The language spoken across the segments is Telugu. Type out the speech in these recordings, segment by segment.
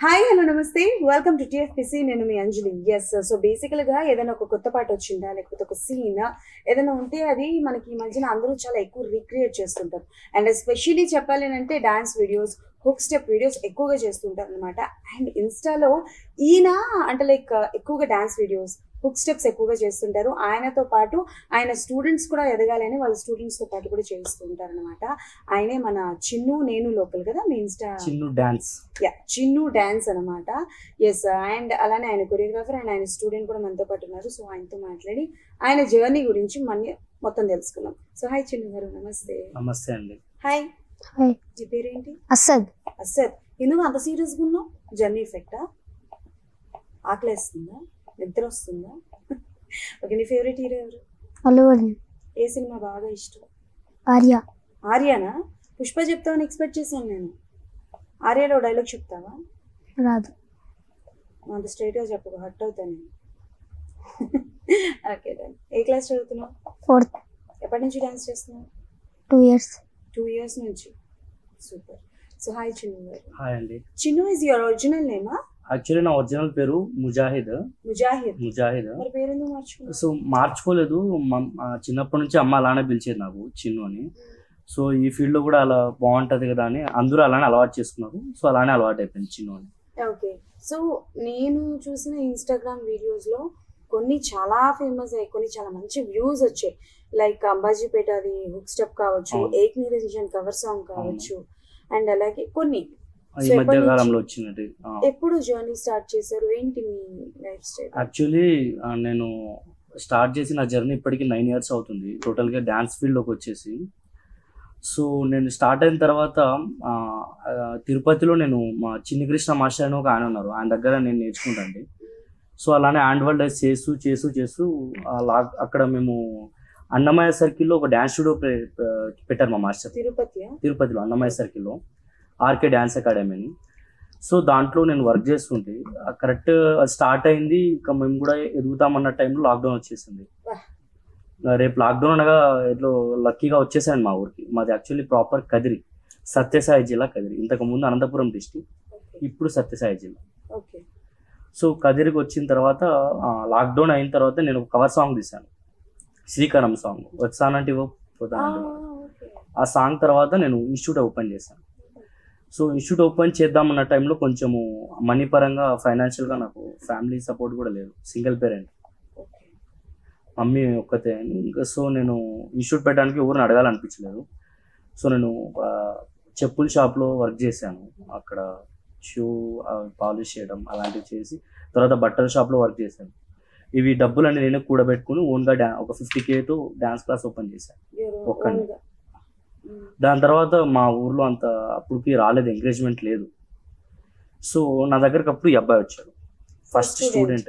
హాయ్ హలో నమస్తే వెల్కమ్ టు టిఎఫ్పిసి నేను మీ అంజలి ఎస్ సో బేసికల్ గా ఏదైనా ఒక కొత్త పాట వచ్చిందా లేకపోతే ఒక సీన్ ఏదైనా ఉంటే అది మనకి ఈ మధ్యన అందరూ చాలా ఎక్కువ రీక్రియేట్ చేస్తుంటారు అండ్ ఎస్పెషల్లీ చెప్పాలి అంటే dance videos hook step videos ఎక్కువగా చేస్తుంటారు అనమాట అండ్ ఇన్స్టాలో ఈయన అంటే లైక్ ఎక్కువగా డాన్స్ వీడియోస్ హుక్ స్టెప్స్ ఎక్కువగా చేస్తుంటారు ఆయనతో పాటు ఆయన స్టూడెంట్స్ కూడా ఎదగాలని వాళ్ళ స్టూడెంట్స్ తో పాటు కూడా చేస్తుంటారు అనమాట ఆయనే మన చిన్ను నేను లోకల్ కదా మీ ఇన్స్టా చిన్ను డాన్స్ యా చిన్ను డాన్స్ అనమాట ఎస్ అండ్ అలానే ఆయన కొరియోగ్రాఫర్ అండ్ ఆయన స్టూడెంట్ కూడా మనతో పాటు ఉన్నారు సో ఆయనతో మాట్లాడి ఆయన జర్నీ గురించి మన మొత్తం తెలుసుకుందాం సో హాయ్ చిన్ను గారు నమస్తే నమస్తే అండి హాయ్ హాయ్ నీ పేరేంటి అసద్ అసర్ ఎందుకు అంత సీరియస్గా ఉన్నావు జర్నీ ఎఫెక్టా ఆకలేస్తుందా నిద్ర వస్తుందా ఓకే నీ ఫేవరెట్ హీరో ఎవరు అల్లు అర్జున్ ఏ సినిమా బాగా ఇష్టం ఆర్య ఆర్యానా పుష్ప చెప్తావని ఎక్స్పెక్ట్ చేశాను నేను ఆర్యాలో డైలాగ్ చెప్తావా రాదు అంత స్ట్రైట్గా చెప్పకు హర్ట్ అవుతాను నేను ఓకే డన్ ఏ క్లాస్ చదువుతున్నావు ఫోర్త్ ఎప్పటి నుంచి డాన్స్ చేస్తున్నావు టూ ఇయర్స్ టూ ఇయర్స్ నుంచి super so hi Chinnu garu hi అండి చిన్ను ఇస్ యువర్ ఒరిజినల్ నేమా యాక్చువల్లీ నా ఒరిజినల్ పేరు ముజాహిద్ ముజాహిద్ ముజాహిద్ మరి పేరెందుకు మార్చుకున్నావు సో మార్చుకోలేదు మమ్- ఆ, చిన్నప్పటి నుంచి అమ్మ అలానే పిలిచేది నాకు చిన్ను అని సో ఈ ఫీల్డ్ లో కూడా అలా బాగుంటది కదా అని అందరూ అలానే అలవాటు చేసుకున్నారు సో అలానే అలవాటు అయిపోయింది చిన్ను అని ఓకే సో నేను చూసిన ఇన్స్టాగ్రామ్ వీడియోస్లో కొన్ని చాలా ఫేమస్ అయ్యాయి కొన్ని చాలా మంచి వ్యూస్ వచ్చాయి లైక్ అంబాజీపేట అది హుక్ స్టెప్ కావచ్చు అవును. ఏక్ నిరంజన్ కవర్ సాంగ్ కావచ్చు అండ్ అలాగే కొన్ని ఈ సో మధ్య ఎప్పటి కాలంలో నుంచి? వచ్చినట్టు ఎప్పుడు జర్నీ స్టార్ట్ చేశారు ఏంటి మీ లైఫ్ స్టైల్ యాక్చువల్లీ నేను స్టార్ట్ చేసి నా జర్నీ ఇప్పటికి నైన్ ఇయర్స్ అవుతుంది టోటల్గా డ్యాన్స్ ఫీల్డ్లోకి వచ్చేసి సో నేను స్టార్ట్ అయిన తర్వాత ఆ, ఆ, తిరుపతిలో నేను మా చిన్ని కృష్ణ మాస్టర్ అని ఒక ఆయన ఉన్నారు ఆయన దగ్గర నేను నేర్చుకుంటాండి సో అలానే యాన్యువల్ డేస్ చేస్తూ చేస్తూ చేస్తూ ఆ లా- అక్కడ మేము అన్నమయ్య సర్కిల్లో ఒక డ్యాన్స్ స్టూడియో పె- పె- పెట్టారు మా మాస్టర్ తిరుపతి తిరుపతిలో అన్నమయ్య సర్కిల్లో ఆర్కే డ్యాన్స్ అకాడమీని సో దాంట్లో నేను వర్క్ చేస్తుంటే కరెక్ట్ స్టార్ట్ అయింది ఇక మేము కూడా ఎదుగుతామన్న టైంలో లాక్డౌన్ వచ్చేసింది వాహ్. రేపు లాక్డౌన్ అనగా ఇట్లా లక్కీగా వచ్చేసాను మా ఊరికి మాది యాక్చువల్లీ ప్రాపర్ కదిరి సత్యసాయి జిల్లా కదిరి ఇంతకు ముందు అనంతపురం డిస్టిక్ ఇప్పుడు సత్యసాయి జిల్లా ఓకే సో కదిరికి వచ్చిన తర్వాత లాక్డౌన్ అయిన తర్వాత నేను ఒక కవర్ సాంగ్ తీశాను శ్రీకరం సాంగ్ వచ్చానంటే పోతానంటే ఓకే ఆ సాంగ్ తర్వాత నేను ఇన్స్టిట్యూట్ ఓపెన్ చేశాను సో ఇన్స్టిట్యూట్ ఓపెన్ చేద్దామన్న టైంలో కొంచెము మనీ పరంగా ఫైనాన్షియల్గా నాకు ఫ్యామిలీ సపోర్ట్ కూడా లేదు సింగిల్ పేరెంట్ ఓకే మమ్మీ ఒక్కతే ఇంకా సో నేను ఇన్స్టిట్యూట్ పెట్టడానికి ఎవరిని అడగాలనిపించలేదు సో నేను ఆ, చెప్పుల షాప్లో వర్క్ చేశాను అక్కడ షూ పాలిష్ చేయడం అలాంటివి చేసి తర్వాత బట్టల షాప్లో వర్క్ చేశాను ఇవి డబ్బులన్నీ నేనే కూడబెట్టుకుని ఓన్గా డా ఒక ఫిఫ్టీ కేతో డ్యాన్స్ క్లాస్ ఓపెన్ చేశాను ఒక్కడిని. దాని తర్వాత మా ఊర్లో అంత అప్పటికి రాలేదు ఎంకరేజ్మెంట్ లేదు సో నా దగ్గరకు అప్పుడు ఈ అబ్బాయి వచ్చాడు ఫస్ట్ Student. స్టూడెంట్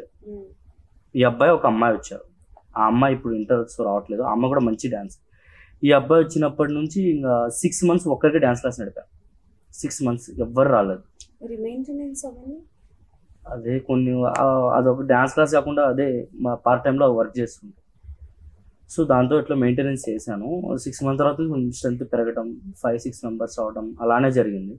ఈ అబ్బాయి ఒక అమ్మాయి వచ్చారు ఆ అమ్మాయి ఇప్పుడు ఇంటర్ సో రావట్లేదు ఆ అమ్మాయి కూడా మంచి డ్యాన్స్ ఈ అబ్బాయి వచ్చినప్పటి నుంచి ఇంకా సిక్స్ మంత్స్ ఒక్కరికి డ్యాన్స్ క్లాస్ నడిపారు సిక్స్ మంత్స్ ఎవ్వరు రాలేదు మరి మెయింటెనెన్స్ అవన్నీ అదే కొన్ని ఆ- అదొక డ్యాన్స్ క్లాస్ కాకుండా అదే మా పార్ట్ టైంలో వర్క్ చేస్తుంది సో దాంతో ఇట్లా మెయింటెనెన్స్ చేశాను సిక్స్ మంత్ తర్వాత స్ట్రెంత్ పెరగడం ఫైవ్ సిక్స్ మెంబర్స్ అవడం అలానే జరిగింది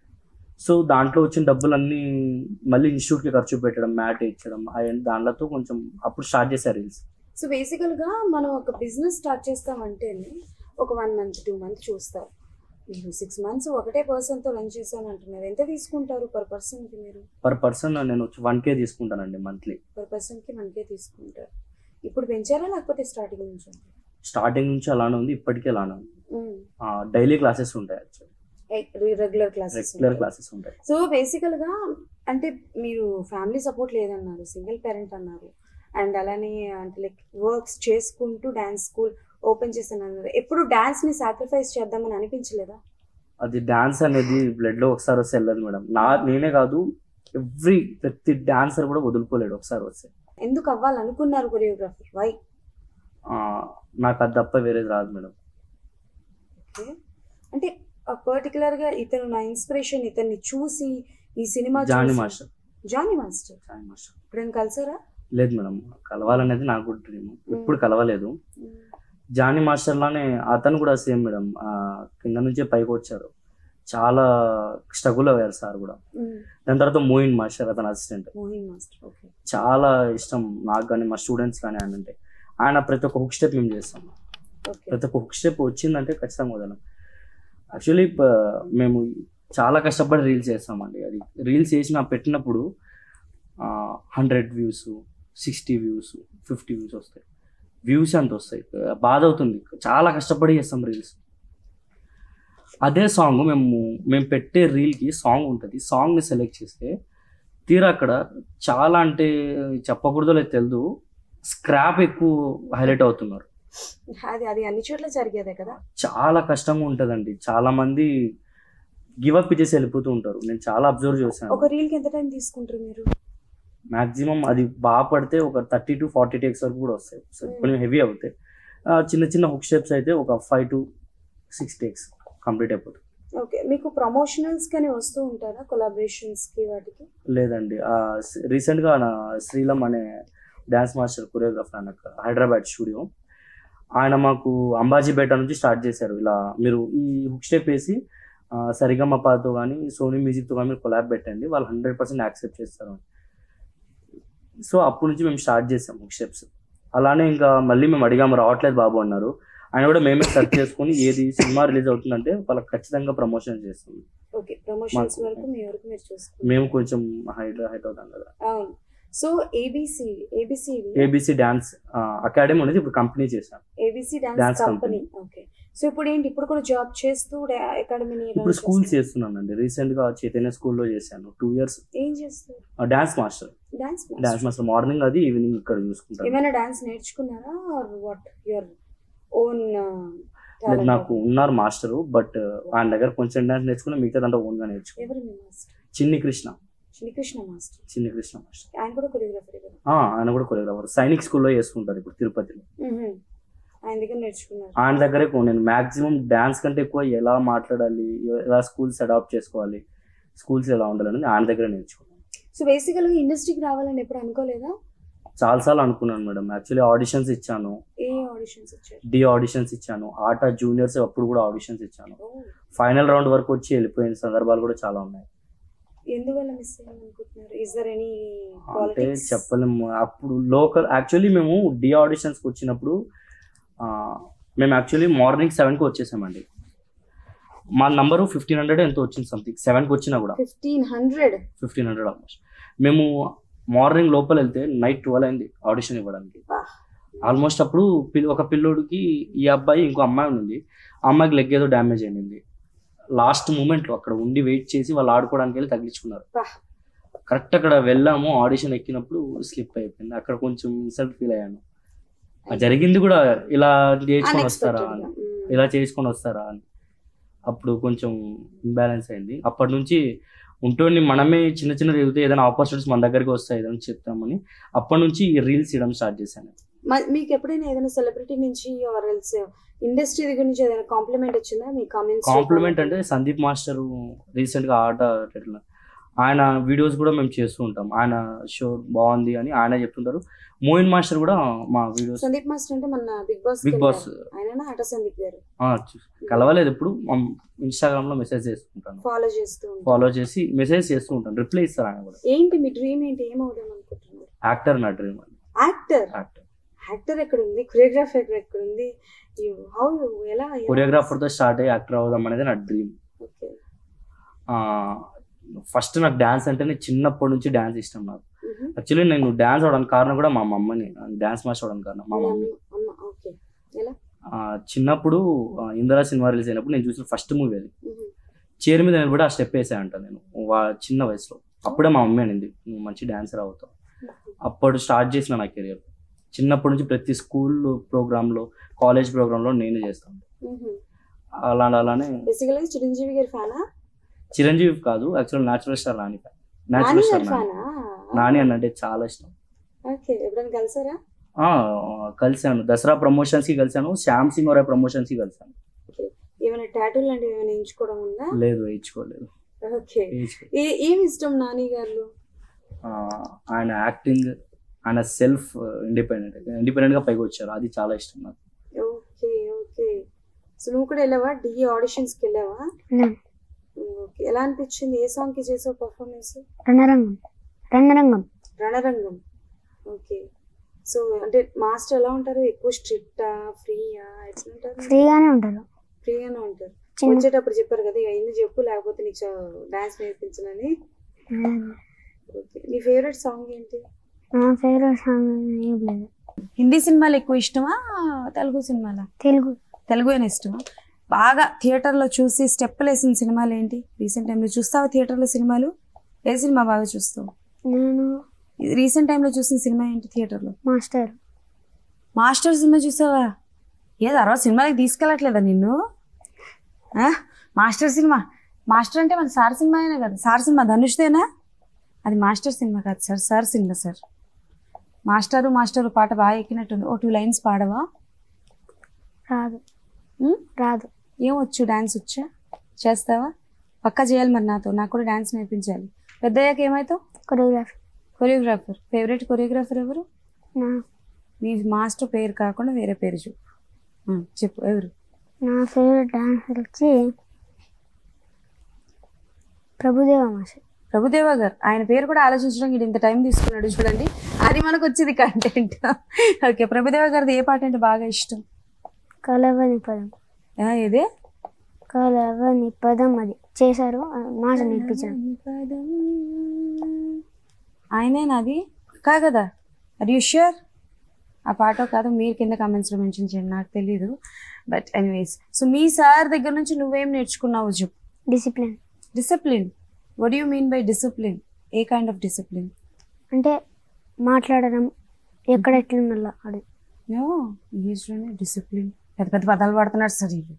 సో దాంట్లో వచ్చిన డబ్బులన్నీ మళ్ళీ ఇన్స్టిట్యూట్కి ఖర్చు పెట్టడం మ్యాట్ ఇచ్చడం అవన్నీ దాంట్లో కొంచెం అప్పుడు స్టార్ట్ చేశారు రీల్స్ సో బేసికల్ గా మనం ఒక బిజినెస్ స్టార్ట్ చేస్తామంటేనే ఒక వన్ మంత్ టూ మంత్ చూస్తారు మీరు సిక్స్ మంత్స్ ఒకటే పర్సన్ తో రన్ చేశాను అంటున్నారు ఎంత తీసుకుంటారు పర్ పర్సన్ కి మీరు పర్ పర్సన్ నేను వన్ కే తీసుకుంటానండి మంత్లీ పర్ పర్సన్ కి మనకే తీసుకుంటారు ఇప్పుడు పెంచారా లేకపోతే స్టార్టింగ్ నుంచి స్టార్టింగ్ నుంచి అలానే ఉంది ఇప్పటికీ అలానే ఉంది డైలీ క్లాసెస్ ఉంటాయి actually regular classes regular classes ఉంటాయి సో బేసికల్ గా అంటే మీరు ఫ్యామిలీ సపోర్ట్ లేదన్నారు సింగిల్ పేరెంట్ అన్నారు అండ్ అలానే అంటే లైక్ వర్క్స్ చేసుకుంటూ డాన్స్ స్కూల్ ఓపెన్ చేశాను అన్నారు ఎప్పుడు డాన్స్ ని సాక్రిఫైస్ చేద్దామని అనిపించలేదా అది డాన్స్ అనేది బ్లడ్ లో ఒకసారి వస్తే వెళ్ళదు మేడం నా నేనే కాదు ఎవ్రీ ప్రతి డాన్సర్ కూడా వదులుకోలేడు ఒకసారి వస్తే ఎందుకు అవ్వాలనుకున్నారు కొరియోగ్రాఫర్ వై ఆ, నాకు అది తప్ప వేరేది రాదు మేడం ఓకే అంటే పర్టికులర్ గా ఇతను నా ఇన్స్పిరేషన్ ఇతన్ని చూసి ఈ సినిమా జానీ చూసి- master Jani master Jani master ఇప్పుడు నేను కలిసారా లేదు మేడం కలవాలనేది నాకు కూడా డ్రీమ్ ఎప్పుడు కలవలేదు జానీ మాస్టర్ లానే అతను కూడా సేమ్ మేడం ఆ, కింద నుంచే పైకి వచ్చారు చాలా స్ట్రగుల్ అయ్యారు సార్ కూడా దాని తర్వాత మోయిన్ మాస్టర్ అతని అసిస్టెంట్ మోహిన్ మాస్టర్ ఓకే చాలా ఇష్టం నాకు కానీ మా స్టూడెంట్స్ కానీ ఆయన అంటే ఆయన ప్రతి ఒక్క హుక్ స్టెప్ మేము చేస్తాం ఓకే ప్రతి ఒక్క హుక్ స్టెప్ వచ్చిందంటే ఖచ్చితంగా వదలం యాక్చువల్లీ మేము చాలా కష్టపడి రీల్స్ చేస్తామండి అది రీల్స్ చేసిన పెట్టినప్పుడు hundred views sixty views fifty views వస్తాయి వ్యూస్ అంత వస్తాయి బాధ అవుతుంది చాలా కష్టపడి చేస్తాం రీల్స్ అదే సాంగ్ మేము మేము పెట్టే రీల్కి సాంగ్ ఉంటుంది సాంగ్ని సెలెక్ట్ చేస్తే తీరా అక్కడ చాలా అంటే చెప్పకూడదో లేదు తెలియదు స్క్రాప్ ఎక్కువ హైలైట్ అవుతున్నారు అది అది అన్ని చోట్ల జరిగేదే కదా చాలా కష్టంగా ఉంటుందండి చాలా మంది గివ్ అప్ ఇచ్చేసి వెళ్ళిపోతూ ఉంటారు నేను చాలా అబ్జర్వ్ చేశాను ఒక రీల్ కి ఎంత టైం తీసుకుంటారు మీరు మాక్సిమం అది బాగా పడితే ఒక థర్టీ టు ఫార్టీ టేక్స్ వరకు కూడా వస్తాయి సో కొంచెం హెవీ అవుతాయి ఆ, చిన్న చిన్న హుక్ స్టెప్స్ అయితే ఒక five to six takes complete అయిపోతుంది ఓకే మీకు ప్రమోషనల్స్ కానీ వస్తూ ఉంటారా కొలాబరేషన్స్ కి వాటికి లేదండి రీసెంట్గా నా శ్రీలం అనే డ్యాన్స్ మాస్టర్ కొరియోగ్రాఫర్ ఆయన హైదరాబాద్ స్టూడియో ఆయన మాకు అంబాజీపేట నుంచి స్టార్ట్ చేశారు ఇలా మీరు ఈ హుక్ స్టెప్ వేసి ఆ, సరిగమపాతో కానీ సోనీ మ్యూజిక్తో కానీ మీరు కొలాబ్ పెట్టండి వాళ్ళు హండ్రెడ్ పర్సెంట్ యాక్సెప్ట్ చేస్తారు సో అప్పటి నుంచి మేము స్టార్ట్ చేసాం హుక్ స్టెప్స్ అలానే ఇంకా మళ్ళీ మేము అడిగాము రావట్లేదు బాబు అన్నారు ఆయన కూడా మేమే సెర్చ్ చేసుకుని ఏది సినిమా రిలీజ్ అవుతుందంటే వాళ్ళకి ఖచ్చితంగా ప్రమోషన్ చేస్తాం ఓకే ప్రమోషన్స్ మాకు- వరకు మీ వరకు మీరు చూసుకుంటారు మేము కొంచెం హైట్ హైట్ అవుతాం కదా అవును so ABC ABC ABC dance academy అనేది ఇప్పుడు కంపెనీ చేశాం ABC Dance dance company. Company okay so ఇప్పుడు ఏంటి ఇప్పుడు కూడా జాబ్ చేస్తూ అకాడమీని ఇప్పుడు స్కూల్స్ చేస్తున్నానండి రీసెంట్ గా చైతన్య స్కూల్లో చేశాను టూ ఇయర్స్ ఏం చేస్తారు dance master dance dance master morning అది ఈవినింగ్ ఇక్కడ చూసుకుంటాను ఏమైనా డాన్స్ నేర్చుకున్నారా ఆర్ వాట్ యువర్ ఓన్ లేదు, నాకు ఉన్నారు మాస్టర్ బట్ ఆయన దగ్గర కొంచెం డాన్స్ నేర్చుకుని మిగతా దాంట్లో ఓన్ గా నేర్చుకున్నాను ఎవరు మీ మాస్టర్ చిన్ని కృష్ణ శ్రీకృష్ణ మాస్టర్ చిన్ని కృష్ణ మాస్టర్ ఆయన కూడా కొరియోగ్రాఫర్ కదా ఆ, ఆయన కూడా కొరియోగ్రాఫర్ సైనిక్ స్కూల్లో చేస్తుంటారు ఇప్పుడు తిరుపతిలో మ్మ్. ఆయన దగ్గర నేర్చుకున్నారు ఆయన దగ్గరే కొ- నేను మాక్సిమం డాన్స్ కంటే ఎక్కువ ఎలా మాట్లాడాలి ఎలా స్కూల్స్ అడాప్ట్ చేసుకోవాలి స్కూల్స్ ఎలా ఉండాలని ఆయన దగ్గర నేర్చుకున్నాను సో బేసికల్ గా ఇండస్ట్రీకి రావాలని ఎప్పుడు అనుకోలేదా చాలాసార్లు అనుకున్నాను మేడం యాక్చువల్లీ ఆడిషన్స్ ఇచ్చాను ఏ ఆడిషన్స్ వచ్చారు డి ఆడిషన్స్ ఇచ్చాను ఆట జూనియర్స్ అప్పుడు కూడా ఆడిషన్స్ ఇచ్చాను ఓ, ఫైనల్ రౌండ్ వరకు వచ్చి వెళ్ళిపోయిన సందర్భాలు కూడా చాలా ఉన్నాయి ఎందువల్ల మిస్ అయ్యాను అనుకుంటున్నారు ఇస్ దర్ ఎనీ అంటే పాలిటిక్స్ చెప్పలేము అప్పుడు లోకల్ యాక్చువల్లీ మేము డి ఆడిషన్స్కి వచ్చినప్పుడు ఆ, మేము యాక్చువల్లీ మార్నింగ్ సెవెన్కి వచ్చేసామండి మా నంబరు ఫిఫ్టీన్ హండ్రెడ్ ఎంతో వచ్చింది సంథింగ్ సెవెన్కి వచ్చినా కూడా fifteen hundred fifteen hundred almost మేము మార్నింగ్ లోపల వెళ్తే నైట్ ట్వెల్వ్ అయింది ఆడిషన్ ఇవ్వడానికి ఆల్మోస్ట్ అప్పుడు పిల్ల- ఒక పిల్లోడికి ఈ అబ్బాయి ఇంకో అమ్మాయి ఉంది ఆ అమ్మాయికి లెగ్ ఏదో డ్యామేజ్ అయింది లాస్ట్ మూమెంట్లో అక్కడ ఉండి వెయిట్ చేసి వాళ్ళు ఆడుకోవడానికి వెళ్ళి తగిలించుకున్నారు వా. కరెక్ట్ అక్కడ వెళ్ళాము ఆడిషన్ ఎక్కినప్పుడు స్లిప్ అయిపోయింది అక్కడ కొంచెం ఇన్సల్ట్ ఫీల్ అయ్యాను ఆ జరిగింది కూడా ఇలా చేసుకొని వస్తారా అని ఇలా చేసుకొని వస్తారా అని అప్పుడు కొంచెం ఇంబ్యాలెన్స్ అయింది అప్పటి నుంచి ఉంటుంది మనమే చిన్న చిన్న తిరిగితే ఏదైనా ఆపర్చునిటీస్ మన దగ్గరికి వస్తాయి ఏదైనా చెప్తామని అప్పటి నుంచి ఈ రీల్స్ చేయడం స్టార్ట్ చేశాను మీకు ఎప్పుడైనా ఏదైనా సెలబ్రిటీ నుంచి ఆర్ ఎల్స్ ఇండస్ట్రీ దగ్గర నుంచి ఏదైనా కాంప్లిమెంట్ వచ్చిందా మీ కామెంట్స్ కాంప్లిమెంట్ అంటే సందీప్ మాస్టర్ రీసెంట్ గా ఆట పెట్టిన ఆయన వీడియోస్ కూడా మేము చేస్తూ ఉంటాం ఆయన షో బాగుంది అని ఆయన చెప్తుంటారు మోయిన్ మాస్టర్ కూడా మా వీడియోస్ సందీప్ మాస్టర్ అంటే మన బిగ్ బాస్ బిగ్ బాస్ ఆయన ఆట సందీప్ గారు కలవలేదు ఎప్పుడు ఇన్స్టాగ్రామ్ లో మెసేజ్ చేసుకుంటాను ఫాలో చేస్తూ ఉంటారు ఫాలో చేసి మెసేజ్ చేస్తూ ఉంటాను రిప్లై ఇస్తారు ఆయన కూడా ఏంటి మీ డ్రీమ్ ఏంటి ఏమవుదాం అనుకుంటున్నారు యాక్టర్ నా డ్రీమ్ అండి యాక్టర్ యాక్టర్ యాక్టర్ ఎక్కడ ఉంది కొరియోగ్రాఫర్ ఎక్కడ ఉంది హౌ ఎలా కొరియోగ్రాఫర్ తో స్టార్ట్ అయ్యి యాక్టర్ అవుదాం అనేది నా డ్రీమ్ ఓకే ఫస్ట్ నాకు డాన్స్ అంటేనే చిన్నప్పటి నుంచి డాన్స్ ఇష్టం నాకు యాక్చువల్లీ నేను డాన్స్ అవడానికి కారణం కూడా మా మమ్మని డాన్స్ మాస్టర్ అవడానికి కారణం మా మమ్మీ ఓకే ఆ, చిన్నప్పుడు ఆ, ఇందిరా సినిమా రిలీజ్ అయినప్పుడు నేను చూసిన ఫస్ట్ మూవీ అది చైర్ మీద నిలబడి ఆ స్టెప్ వేసాయంట నేను వా- చిన్న వయసులో అప్పుడే మా మమ్మీ అనింది నువ్వు మంచి డాన్సర్ అవుతావు అప్పుడు స్టార్ట్ చేసిన నా కెరియర్ చిన్నప్పటి నుంచి ప్రతి స్కూల్ ప్రోగ్రాంలో కాలేజ్ ప్రోగ్రాంలో నేను చేస్తాను అలా అలానే బేసికల్ గా చిరంజీవి గారి ఫ్యానా చిరంజీవి కాదు actual natural star Nani Nani natural star గారి నాని ఫ్యానా నాని అని అంటే చాలా ఇష్టం ఓకే ఎప్పుడైనా కలిసారా ఆ, కలిశాను దసరా ప్రమోషన్స్ కి కలిశాను శ్యామ్ సింగ్ ఒరే ప్రమోషన్స్ కి కలిశాను ఏమైనా టాటూ లాంటివి ఏమైనా ఎంచుకోవడం ఉందా లేదు వేయించుకోలేదు ఓకే వేయించుకో ఏ ఏం ఇష్టం నాని గారు ఆ, ఆయన యాక్టింగ్ ఆయన సెల్ఫ్ ఇండిపెండెంట్ ఇండిపెండెంట్ గా పైకి వచ్చారు అది చాలా ఇష్టం నాకు ఓకే ఓకే సో నువ్వు కూడా వెళ్ళావా డి ఆడిషన్స్ కి వెళ్ళావా వెళ్ళాను ఓకే ఎలా అనిపించింది ఏ సాంగ్ కి చేసావు performance Ranarangam Ranarangam Ranarangam okay so అంటే మాస్టర్ ఎలా ఉంటారు ఎక్కువ స్ట్రిక్టా ఫ్రీయా ఎట్లా ఉంటారు ఫ్రీగానే ఉంటారు ఫ్రీగానే ఉంటారు చిన్న వచ్చేటప్పుడు చెప్పారు కదా ఇక ఎందుకు చెప్పు లేకపోతే నీకు డాన్స్ నేర్పించనని ఓకే నీ ఫేవరెట్ సాంగ్ ఏంటి నా ఫేవరెట్ సాంగ్ ఏం లేదు హిందీ సినిమాలు ఎక్కువ ఇష్టమా తెలుగు సినిమాలా తెలుగు తెలుగు అని ఇష్టమా బాగా థియేటర్లో చూసి స్టెప్పులు వేసిన సినిమాలు ఏంటి రీసెంట్ టైంలో చూస్తావా థియేటర్లో సినిమాలు ఏ సినిమా బాగా చూస్తావు నేను రీసెంట్ టైంలో చూసిన సినిమా ఏంటి థియేటర్లో మాస్టర్ మాస్టర్ సినిమా చూసావా ఏదో అరవై సినిమాలకి తీసుకెళ్ళట్లేదా నిన్ను ఆ? మాస్టర్ సినిమా మాస్టర్ అంటే మన సార్ సినిమా అయినా కదా సార్ సినిమా ధనుష్దేనా అది మాస్టర్ సినిమా కాదు sir sir cinema sir master master పాట బాగా ఎక్కినట్టుంది ఓ టూ లైన్స్ పాడవా రాదు ఉం? రాదు ఏమొచ్చు డాన్స్ వచ్చా చేస్తావా పక్కా చేయాలి మరి నాతో నాకు కూడా డాన్స్ నేర్పించాలి పెద్దయ్యాక ఏమవుతావు కొరియోగ్రఫీ కొరియోగ్రాఫర్ ఫేవరెట్ కొరియోగ్రాఫర్ ఎవరు నా నీ మాస్టర్ పేరు కాకుండా వేరే పేరు చెప్పు ఉం, చెప్పు ఎవరు నా ఫేవరెట్ డాన్సర్ వచ్చి ప్రభుదేవ మాస్టర్ ప్రభుదేవ గారు ఆయన పేరు కూడా ఆలోచించడానికి ఈడు ఇంత టైం తీసుకున్నాడు చూడండి అది మనకు వచ్చింది కంటెంట్ ఓకే ప్రభుదేవ గారిది ఏ పాట అంటే బాగా ఇష్టం కలవని పదం ఆ, ఏదే కలవని పదం అది చేశారు ఆ మాట నేర్పించారు ఆయనే నాది కా కదా ఆర్ యూ ష్యూర్ ఆ పాట కాదు మీరు కింద కామెంట్స్లో మెన్షన్ చేయండి నాకు తెలీదు బట్ ఎనీవేస్ సో మీ సార్ దగ్గర నుంచి నువ్వేం నేర్చుకున్నావు చెప్పు discipline discipline what you mean by discipline a kind of discipline అంటే మాట్లాడడం ఎక్కడ ఎట్లుండాలో అది నో ఈజ్లోనే డిసిప్లిన్ పెద్ద పెద్ద పదాలు పడుతున్నాడు సార్ ఇది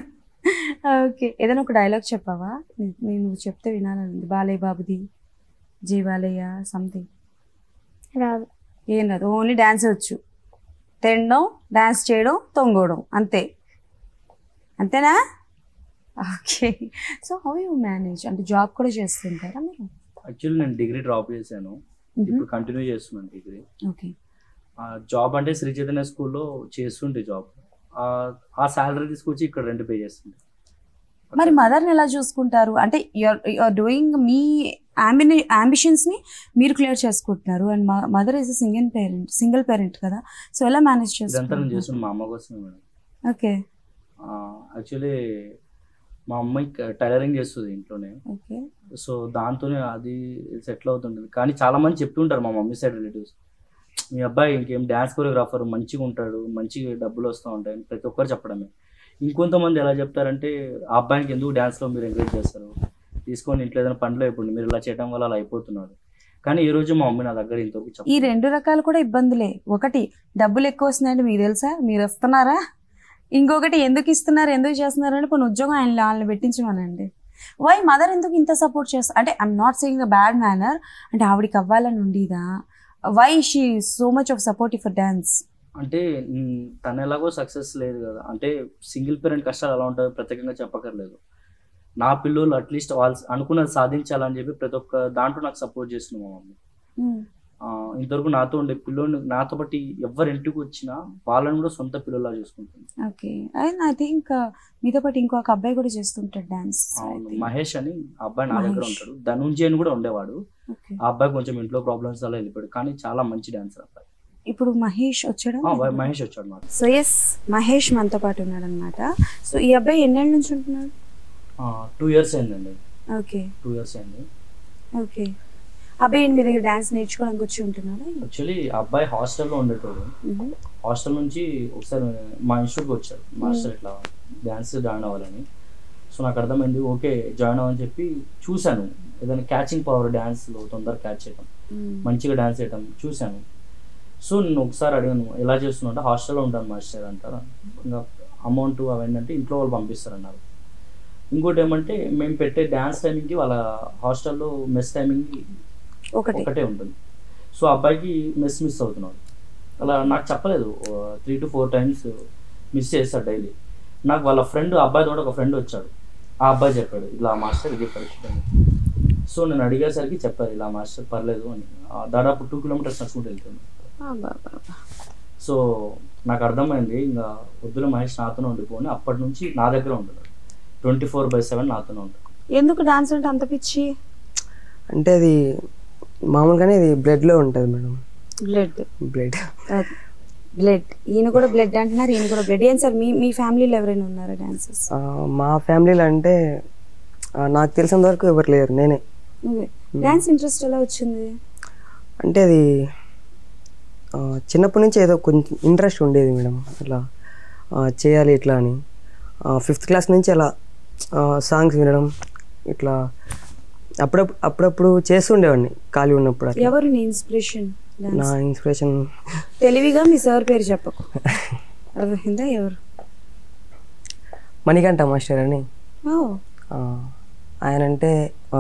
ఓకే ఏదైనా ఒక డైలాగ్ చెప్పావా నే- నేను నువ్వు చెప్తే వినాలని ఉంది బాలయ్య బాబుది జై బాలయ్య సంథింగ్ రాదు ఏం లేదు ఓన్లీ డ్యాన్స్ వచ్చు తినడం డ్యాన్స్ చేయడం తొంగోవడం అంతే అంతేనా okay so how you manage అంటే జాబ్ కూడా చేస్తుంటారా మీరు యాక్చువల్లీ నేను డిగ్రీ డ్రాప్ చేశాను ఇప్పుడు కంటిన్యూ చేస్తున్నాను డిగ్రీ ఓకే జాబ్ అంటే శ్రీ చైతన్య స్కూల్లో చేస్తుంటే జాబ్ ఆ శాలరీ తీసుకొచ్చి ఇక్కడ రెంట్ పే చేస్తుంటే మరి మదర్ని ఎలా చూసుకుంటారు అంటే యూఆర్ డూయింగ్ మీ అంబిని అంబిషన్స్ని మీరు క్లియర్ చేసుకుంటున్నారు and mother is single parent single parent కదా సో ఎలా మేనేజ్ ఇదంతా నేను చేసుకుంటారు చేస్తున్న మా అమ్మ కోసమే మేడం ఓకే యాక్చువల్లీ మా అమ్మాయి టైలరింగ్ చేస్తుంది ఇంట్లోనే ఓకే సో దాంతోనే అది సెటిల్ అవుతుంటుంది కానీ చాలా మంది చెప్తుంటారు మా మమ్మీ సైడ్ రిలేటివ్స్ మీ అబ్బాయి ఇంకేం డ్యాన్స్ కొరియోగ్రాఫర్ మంచిగా ఉంటాడు మంచిగా డబ్బులు వస్తూ ఉంటాయి అని ప్రతి ఒక్కరు చెప్పడమే ఇంకొంతమంది ఎలా చెప్తారంటే ఆ అబ్బాయికి ఎందుకు డ్యాన్స్లో మీరు ఎంకరేజ్ చేస్తారు తీసుకొని ఇంట్లో ఏదైనా పనిలో అయిపోండి మీరు ఇలా చేయడం వల్ల అలా అయిపోతున్నారు కానీ ఈ రోజు మా మమ్మీ నా దగ్గర ఇంతవరకు ఈ చెప్పలేదు. రెండు రకాలు కూడా ఇబ్బందులే ఒకటి డబ్బులు ఎక్కువ వస్తున్నాయంటే మీకు తెలుసా మీరు వస్తున్నారా ఇంకొకటి ఎందుకు ఇస్తున్నారు ఎందుకు చేస్తున్నారు అంటే కొన్ని ఉద్యోగం ఆయన వాళ్ళని పెట్టించమనండి వై మదర్ ఎందుకు ఇంత సపోర్ట్ చేస్తారు అంటే I'm not saying the bad manner అంటే ఆవిడకి అవ్వాలని ఉండేదా why she so much of support for dance అంటే మ్, తను ఎలాగో సక్సెస్ లేదు కదా అంటే సింగిల్ పేరెంట్ కష్టాలు ఎలా ఉంటాయో ప్రత్యేకంగా చెప్పక్కర్లేదు నా పిల్లలు అట్లీస్ట్ వాళ్ళు అనుకున్నది సాధించాలని చెప్పి ప్రతి ఒక్క దాంట్లో నాకు సపోర్ట్ చేస్తుంది మా మమ్మీ ఆ, ఇంతవరకు నాతో ఉండే పిల్లోని నాతో బట్టి ఎవరి ఇంటికి వచ్చినా వాళ్ళని కూడా సొంత పిల్లలా చూసుకుంటుంది ఓకే అండ్ ఐ థింక్ మీతో పాటు ఇంకొక అబ్బాయి కూడా చేస్తుంటాడు డాన్స్ అవును, మహేష్ అని ఆ అబ్బాయి నా దగ్గర మహేష్. ఉంటాడు ధనుంజయ్ అని కూడా ఉండేవాడు ఓకే ఆ అబ్బాయి కొంచెం ఇంట్లో ప్రాబ్లమ్స్ వల్ల వెళ్ళిపోయాడు కానీ చాలా మంచి డాన్సర్ అబ్బాయి ఇప్పుడు మహేష్ వచ్చాడా ఆ, వై- మహేష్ వచ్చాడు నాకు సో ఎస్ మహేష్ మనతో పాటు ఉన్నాడు అనమాట సో ఈ అబ్బాయి ఎన్నేళ్ళ నుంచి ఉంటున్నాడు టూ ఇయర్స్ అయిందండి ఓకే టూ ఇయర్స్ అయింది ఓకే అబ్బాయి ఏంటి మీ దగ్గర డాన్స్ నేర్చుకోవడానికి వచ్చి ఉంటున్నాడా యాక్చువల్లీ ఆ అబ్బాయి హాస్టల్లో ఉండేటోడు మ్మ్. హాస్టల్ నుంచి ఒకసారి మా ఇన్స్టిట్యూట్కి వచ్చాడు మాస్టర్ ఇట్లా డ్యాన్స్ జాయిన్ అవ్వాలని సో నాకు అర్థమైంది ఓకే జాయిన్ అవ్వని చెప్పి చూశాను ఏదైనా క్యాచింగ్ పవర్ డ్యాన్స్లో తొందరగా క్యాచ్ చేయడం మ్మ్. మంచిగా డ్యాన్స్ చేయడం చూశాను సో నేను ఒకసారి అడిగాను ఎలా చేస్తున్నా అంటే హాస్టల్లో ఉంటాను మాస్టర్ అంటారు ఇంకా అమౌంట్ అవన్నీ అంటే ఇంట్లో వాళ్ళు పంపిస్తారు ఇంకోటి ఏమంటే మేము పెట్టే డ్యాన్స్ టైమింగ్కి వాళ్ళ హాస్టల్లో మెస్ టైమింగ్కి ఒకటి ఒకటే ఉంటుంది సో అబ్బాయికి మెస్ మిస్ అవుతున్నాడు అలా నాకు చెప్పలేదు three to four times miss చేస్తాడు డైలీ నాకు వాళ్ళ ఫ్రెండ్ అబ్బాయి తోడు ఒక ఫ్రెండ్ వచ్చాడు ఆ అబ్బాయి చెప్పాడు ఇలా మాస్టర్ ఇది పరిస్థితి అని సో నేను అడిగేసరికి చెప్పారు ఇలా మాస్టర్ పర్లేదు అని ఆ, దాదాపు టూ కిలోమీటర్స్ నడుచుకుంటూ వెళ్తుంది అబ్బా, అబ్బా, అబ్బా. సో నాకు అర్థమైంది ఇంకా వద్దుల మహేష్ నాతోనే ఉండిపోని అప్పటి నుంచి నా దగ్గర ఉంటున్నాడు ట్వంటీ ఫోర్ బై సెవెన్ నాతోనే ఉంటాడు ఎందుకు డాన్స్ అంటే అంత పిచ్చి అంటే అది మామూలుగానే ఇది బ్లడ్లో ఉంటుంది మేడం బ్లడ్ బ్లడ్ బ్లడ్ ఈయన కూడా బ్లడ్ అంటున్నారు ఈయన కూడా బ్లడ్ ఏం సార్ మీ మీ ఫ్యామిలీలో ఎవరైనా ఉన్నారా డాన్సర్స్ మా ఫ్యామిలీలో అంటే ఆ, నాకు తెలిసినంత వరకు ఎవరు లేరు నేనే నువ్వే డాన్స్ ఇంట్రెస్ట్ ఎలా వచ్చింది అంటే అది ఆ, చిన్నప్పటి నుంచి ఏదో కొంచెం ఇంట్రెస్ట్ ఉండేది మేడం అట్లా ఆ, చేయాలి ఇట్లా అని ఫిఫ్త్ క్లాస్ నుంచి అలా సాంగ్స్ వినడం ఇట్లా అప్పుడప్పుడు అప్పుడప్పుడు చేస్తుండేవాడిని ఖాళీ ఉన్నప్పుడు అట్లా ఎవరు నీ ఇన్స్పిరేషన్ నా ఇన్స్పిరేషన్ తెలివిగా మీ సార్ పేరు చెప్పకు అర్థమైందా ఎవరు మణికంఠ మాస్టర్ అని ఓ ఆ, ఆయన అంటే ఆ,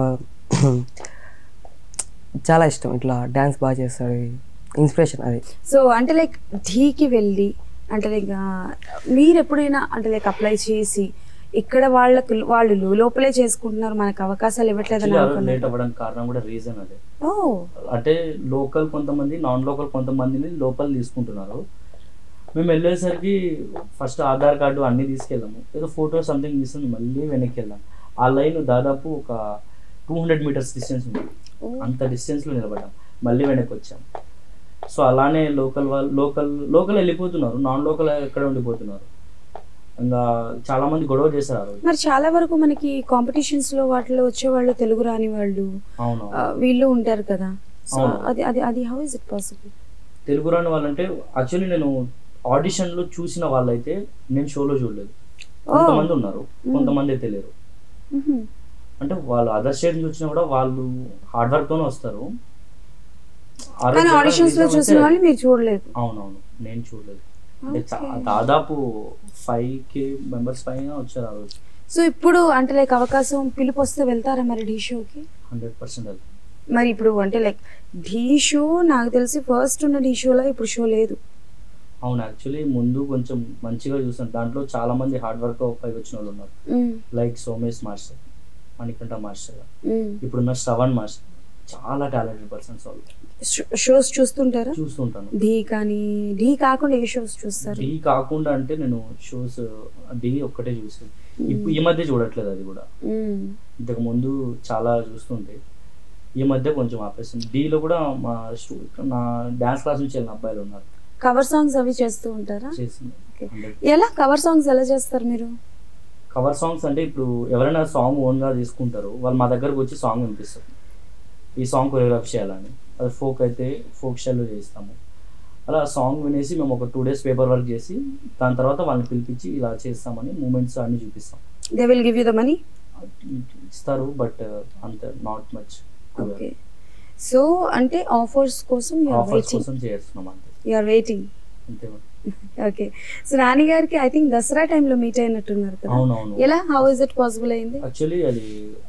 చాలా ఇష్టం ఇట్లా డ్యాన్స్ బాగా చేస్తాడు ఇన్స్పిరేషన్ అది సో అంటే లైక్ ఢీకి వెళ్ళి అంటే లైక్ మీరు ఎప్పుడైనా అంటే లైక్ అప్లై చేసి ఇక్కడ వాళ్ళకి వాళ్ళు లోపలే చేసుకుంటున్నారు మనకు అవకాశాలు ఇవ్వట్లేదని లేట్ అనుకున్నారు అవ్వడానికి కారణం కూడా రీజన్ అదే ఓ అంటే లోకల్ కొంతమంది నాన్ లోకల్ కొంతమందిని లోపల తీసుకుంటున్నారు మేము వెళ్ళేసరికి ఫస్ట్ ఆధార్ కార్డు అన్నీ తీసుకెళ్ళాము ఏదో ఫోటో సంథింగ్ తీసుకుని మళ్ళీ వెనక్కి వెళ్ళాం ఆ లైన్ దాదాపు ఒక టూ హండ్రెడ్ మీటర్స్ డిస్టెన్స్ ఉంది అంత డిస్టెన్స్లో నిలబడ్డాం మళ్ళీ వెనక్కి వచ్చాం సో అలానే లోకల్ వాళ్ళు లోకల్ లోకల్ వెళ్ళిపోతున్నారు నాన్ లోకల్ ఎక్కడ ఉండిపోతున్నారు ఇంకా చాలా మంది గొడవ చేశారు ఆ రోజు మరి చాలా వరకు మనకి కాంపిటీషన్స్ లో వాటిలో వచ్చే వాళ్ళు తెలుగు రాని వాళ్ళు అవును ఆ, వీళ్ళు ఉంటారు కదా సో అవును. అది అది అది how is it possible Telugu రాని వాళ్ళంటే యాక్చువల్లీ నేను ఆడిషన్లో చూసిన వాళ్ళైతే నేను షోలో చూడలేదు కొంతమంది ఉన్నారు కొంతమంది అయితే లేరు అంటే వాళ్ళు అదర్ స్టేట్ నుంచి వచ్చినా కూడా వాళ్ళు హార్డ్ వర్క్ తోనే వస్తారు ఆ రోజు కానీ ఎలా ఆడిషన్స్ లో reason చూసిన అయితే- వాళ్ళు మీరు చూడలేదు అవునవును నేను చూడలేదు అంటే చా- దాదాపు ఫైవ్ కే మెంబర్స్ పైన వచ్చారు ఆ రోజు సో ఇప్పుడు అంటే లైక్ అవకాశం పిలుపు వస్తే వెళ్తారా మరి ఢీ షోకి హండ్రెడ్ పర్సెంట్ మరి ఇప్పుడు అంటే లైక్ ఢీ షో నాకు తెలిసి ఫస్ట్ ఉన్న ఢీ షోలో ఇప్పుడు షో లేదు అవును యాక్చువల్లీ ముందు కొంచెం మంచిగా చూసాను దాంట్లో చాలా మంది హార్డ్ వర్క్ పైకి వచ్చిన వాళ్ళు ఉన్నారు like Somesh master Manikanta master ఇప్పుడున్న శ్రవణ్ మాస్టర్ చాలా టాలెంటెడ్ పర్సన్స్ వాళ్ళు షోస్ చూస్తుంటారా చూస్తుంటాను ఢీ కానీ ఢీ కాకుండా ఏ షోస్ చూస్తారు డి కాకుండా అంటే నేను షోస్ డి ఒక్కటే చూసాను ఇప్పుడు ఈ మధ్య చూడట్లేదు అది కూడా మ్మ్. ఇంతకు ముందు చాలా చూస్తుంటే ఈ మధ్య కొంచెం ఆపేస్తుంది డీలో కూడా మా స్టూ నా డాన్స్ క్లాస్ నుంచి వెళ్ళిన అబ్బాయిలు ఉన్నారు కవర్ సాంగ్స్ అవి చేస్తూ ఉంటారా చేసింది Okay. ఎలా కవర్ సాంగ్స్ ఎలా చేస్తారు మీరు కవర్ సాంగ్స్ అంటే ఇప్పుడు ఎవరైనా సాంగ్ ఓన్గా తీసుకుంటారు వాళ్ళు మా దగ్గరకు వచ్చి సాంగ్ వినిపిస్తారు ఈ సాంగ్ కొరియోగ్రాఫ్ చేయాలని అది ఫోక్ అయితే ఫోక్ స్టైల్లో చేస్తాము అలా సాంగ్ వినేసి మేము ఒక టూ డేస్ పేపర్ వర్క్ చేసి దాని తర్వాత వాళ్ళని పిలిపించి ఇలా చేస్తామని మూమెంట్స్ అన్ని చూపిస్తాం they will give you the money ఇస్తారు బట్ అంత నాట్ మచ్ ఓకే సో అంటే ఆఫర్స్ కోసం యూఆర్ ఆఫర్స్ వెయిటింగ్ కోసం చేస్తున్నాం అంతే యూఆర్ వెయిటింగ్ అంతే ఓకే సో నాని గారికి ఐ థింక్ దసరా టైంలో మీట్ అయినట్టున్నారు కదా అవునవును ఎలా హౌ ఇస్ ఇట్ పాసిబుల్ అయింది యాక్చువల్లీ అది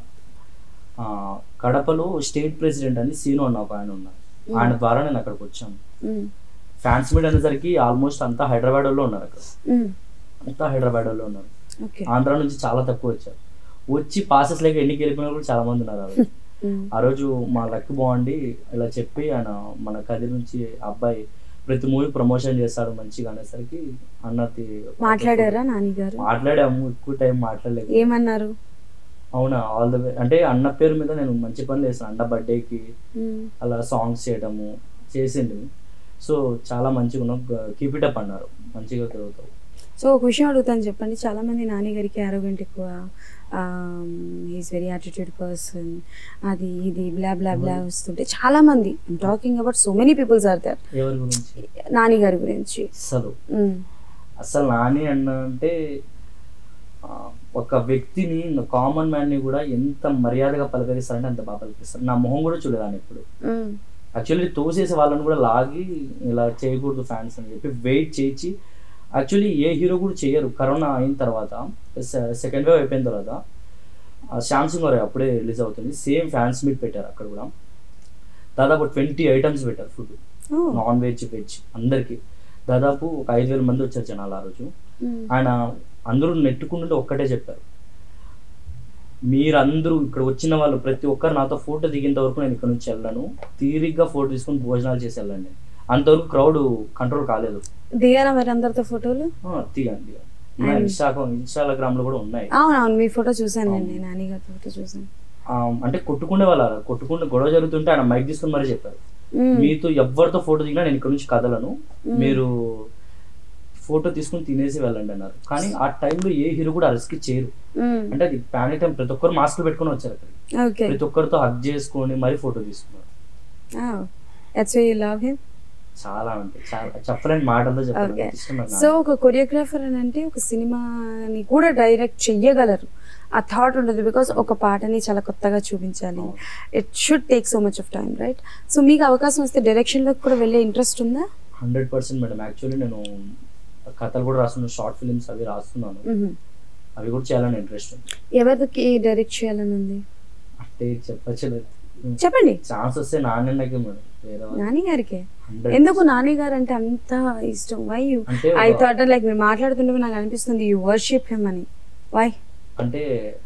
ఆ, కడపలో స్టేట్ ప్రెసిడెంట్ అని సీను అన్న ఒక ఆయన ఉన్నారు ఆయన ద్వారా నేను అక్కడికి వచ్చాను మ్మ్. ఫ్యాన్స్ మీట్ అనేసరికి ఆల్మోస్ట్ అంతా హైదరాబాద్ వాళ్ళు ఉన్నారు అక్కడ మ్మ్. అంతా హైదరాబాద్ వాళ్ళు ఉన్నారు ఓకే ఆంధ్ర నుంచి చాలా తక్కువ వచ్చారు వచ్చి పాసెస్ లేక ఎన్నికి వెళ్ళిపోయిన కూడా చాలా మంది ఉన్నారు ఆ రోజు మ్మ్. ఆ రోజు మా లక్ బాగుండి ఇలా చెప్పి ఆయన మన కది నుంచి అబ్బాయి ప్రతి మూవీ ప్రమోషన్ చేస్తాడు మంచిగా అనేసరికి అన్నది మాట్లాడారా నాని గారు మాట్లాడాము ఎక్కువ టైం మాట్లాడలేదు ఏమన్నారు అవునా ఆల్ ద వే అంటే అన్న పేరు మీద నేను మంచి పనులు చేస్తాను అన్న బర్త్డేకి మ్మ్. అలా సాంగ్స్ చేయడము చేసిండు సో చాలా మంచిగా ఉన్నాం కీప్ ఇట్ అప్ అన్నారు మంచిగా తిరుగుతావు సో ఒక విషయం అడుగుతాను చెప్పండి చాలా మంది నాని గారికి ఆరోగ్యం ఎక్కువ ఈజ్ వెరీ యాటిట్యూడ్ పర్సన్ అది ఇది బ్లా బ్లా బ్లా వస్తుంటే చాలా మంది talking about so many peoples are there ఎవరి గురించి నాని గారి గురించి అసలు మ్మ్. అసలు నాని అన్న అంటే ఆ, ఒక వ్యక్తిని కామన్ మ్యాన్ని కూడా ఎంత మర్యాదగా పలకరిస్తారంటే అంత బాగా పలకరిస్తారు నా మొహం కూడా చూడదాన్ని ఇప్పుడు మ్మ్. యాక్చువల్లీ తోసేసే వాళ్ళని కూడా లాగి ఇలా చేయకూడదు ఫ్యాన్స్ అని చెప్పి వెయిట్ చేయించి యాక్చువల్లీ ఏ హీరో కూడా చేయరు కరోనా అయిన తర్వాత సెకండ్ వేవ్ అయిపోయిన తర్వాత ఆ శ్యామ్ సింగ్ గారు అప్పుడే రిలీజ్ అవుతుంది సేమ్ ఫ్యాన్స్ మీట్ పెట్టారు అక్కడ కూడా దాదాపు ట్వంటీ ఐటమ్స్ పెట్టారు ఫుడ్ ఓ. నాన్ వెజ్ వెజ్ అందరికీ దాదాపు ఒక ఐదు వేల మంది వచ్చారు జనాలు ఆ రోజు మ్మ్. ఆయన అందరూ నెట్టుకుంటుంటే ఒక్కటే చెప్పారు మీరందరూ ఇక్కడ వచ్చిన వాళ్ళు ప్రతి ఒక్కరు నాతో ఫోటో దిగేంత వరకు నేను ఇక్కడ నుంచి వెళ్ళను తీరిగ్గా ఫోటో తీసుకొని భోజనాలు చేసి వెళ్ళండి అంతవరకు క్రౌడ్ కంట్రోల్ కాలేదు దిగారా మరి అందరితో ఫోటోలు ఆ, దిగాను దిగాను ఇన్స్టా ఇన్స్టాగ్రామ్ లో కూడా ఉన్నాయి అవునవును మీ ఫోటో చూసానండి నాని గారి ఫోటో చూసాను ఆ, అంటే కొట్టుకునే వాళ్ళ కొట్టుకుంటే గొడవ జరుగుతుంటే ఆయన మైక్ తీసుకుని మరీ చెప్పారు మీతో ఎవరితో ఫోటో దిగినా నేను ఇక్కడ నుంచి కదలను మీరు ఫోటో తీసుకుని తినేసి వెళ్ళండి అన్నారు కానీ ఆ టైంలో ఏ హీరో కూడా రిస్క్ చేయరు అంటే అది ప్యానిక్ టైం ప్రతి ఒక్కరు మాస్క్ పెట్టుకొని వచ్చారు అక్కడ ఓకే ప్రతి ఒక్కరితో హక్ చేసుకొని మరీ ఫోటో తీసుకున్నారు దట్స్ యూ లవ్ హిమ్ చాలా అంటే చాలా చెప్పలేని మాటలతో చెప్పాలి ఓకే అంత ఇష్టం నాకు సో ఒక కొరియోగ్రాఫర్ అని అంటే ఒక సినిమాని కూడా డైరెక్ట్ చెయ్యగలరు ఆ థాట్ ఉండదు బికాస్ ఒక పాటని చాలా కొత్తగా చూపించాలి అవును. It should take so much of time right so మీకు అవకాశం వస్తే డైరెక్షన్లోకి కూడా వెళ్ళే ఇంట్రెస్ట్ ఉందా హండ్రెడ్ పర్సెంట్ మేడం యాక్చువల్లీ నేను కథలు కూడా రాస్తున్నాను షార్ట్ ఫిల్మ్స్ అవి రాస్తున్నాను మ్మ్. అవి కూడా చేయాలని ఇంట్రెస్ట్ ఉంది ఎవరికి డైరెక్ట్ చేయాలని ఉంది అంటే చెప్పచ్చు చెప్పండి ఛాన్స్ వస్తే నాన్నకే మేడం వేరే వాళ్ళు. నాని గారికి 100% ఎందుకు నాని గారు అంటే అంత ఇష్టం వై యూ అంటే ఐ ఒక- థాట్ లైక్ మీరు మాట్లాడుతుంటే నాకు అనిపిస్తుంది యూ వర్షిప్ హిమ్ అని వై అంటే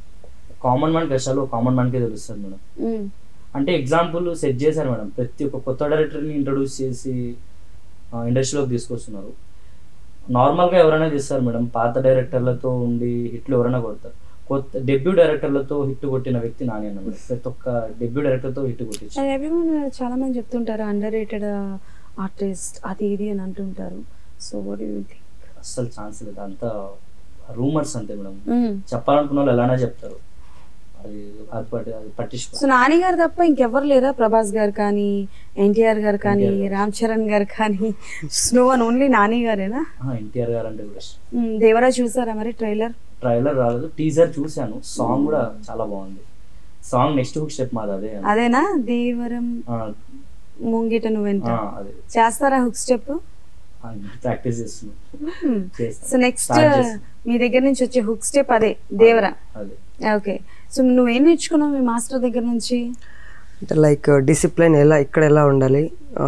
కామన్ మ్యాన్ కష్టాలు కామన్ మ్యాన్కే తెలుస్తుంది మేడం అంటే ఎగ్జాంపుల్ సెట్ చేశారు మేడం ప్రతి ఒక్క కొత్త డైరెక్టర్ని ఇంట్రొడ్యూస్ చేసి ఇండస్ట్రీలోకి తీసుకొస్తున్నారు నార్మల్గా ఎవరైనా చేస్తారు మేడం పాత డైరెక్టర్లతో ఉండి హిట్లు ఎవరైనా కొడతారు కొత్త డెబ్యూ డైరెక్టర్లతో హిట్ కొట్టిన వ్యక్తి నాని అన్న మేడం ప్రతి ఒక్క డెబ్యూ డైరెక్టర్తో హిట్ కొట్టించి అది everyone చాలా మంది చెప్తుంటారు అండర్ రేటెడ్ ఆర్టిస్ట్ అది ఇది అని అంటుంటారు సో వాట్ యూ థింక్ అస్సలు ఛాన్స్ లేదు అంతా రూమర్స్ అంతే మేడం చెప్పాలనుకున్న వాళ్ళు ఎలానే చెప్తారు అది అది పట్టి అది పట్టించుకో సో నాని గారు తప్ప ఇంకెవ్వరు లేదా ప్రభాస్ గారు కానీ ఎన్టీఆర్ గారు కానీ NTR. రామ్ చరణ్ గారు కానీ స్నో అని ఓన్లీ నాని గారేనా ఎన్టీఆర్ గారు అంటే కూడా ఇష్టం మ్మ్. దేవరా చూసారా మరి ట్రైలర్ ట్రైలర్ రాలేదు టీజర్ చూశాను సాంగ్ కూడా చాలా బాగుంది సాంగ్ నెక్స్ట్ హుక్ స్టెప్ మాది అదే అదేనా దేవరం ఆ, ముంగిట నువ్వెంట ఆ, అదే చేస్తారా హుక్ స్టెప్ ప్రాక్టీస్ చేస్తున్నాను సో చేస్తాను నెక్స్ట్ Start చేస్తాను. మీ దగ్గర నుంచి వచ్చే హుక్ స్టెప్ అదే దేవరా అదే ఓకే సో నువ్వేం నేర్చుకున్నావు మీ మాస్టర్ దగ్గర నుంచి అంటే లైక్ డిసిప్లిన్ ఎలా ఇక్కడ ఎలా ఉండాలి ఆ,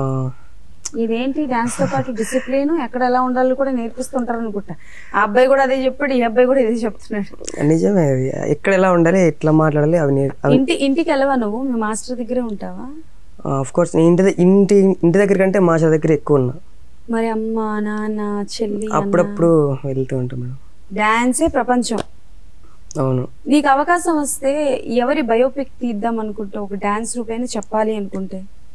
ఇదేంటి డాన్స్ తో పాటు డిసిప్లిన్ ఎక్కడ ఎలా ఉండాలో కూడా నేర్పిస్తుంటారు అనుకుంటా ఆ అబ్బాయి కూడా అదే చెప్పాడు ఈ అబ్బాయి కూడా ఇదే చెప్తున్నాడు నిజమే అది ఎక్కడ ఎలా ఉండాలి ఎట్లా మాట్లాడాలి అవి నేర్- అవి ఇంటి ఇంటికి వెళ్ళవా నువ్వు మీ మాస్టర్ దగ్గరే ఉంటావా ఆఫ్ కోర్స్ నేను ఇంటి ద- ఇంటి ఇంటి దగ్గర కంటే మాష దగ్గర ఎక్కువ ఉన్నా మరి అమ్మ నాన్న చెల్లి అప్పుడప్పుడు వెళ్తూ ఉంటాం మేడం డాన్సే ప్రపంచం అవును నీకు అవకాశం వస్తే ఎవరి బయోపిక్ తీద్దాం అనుకుంటే ఒక డాన్స్ రూపైనా చెప్పాలి అనుకుంటే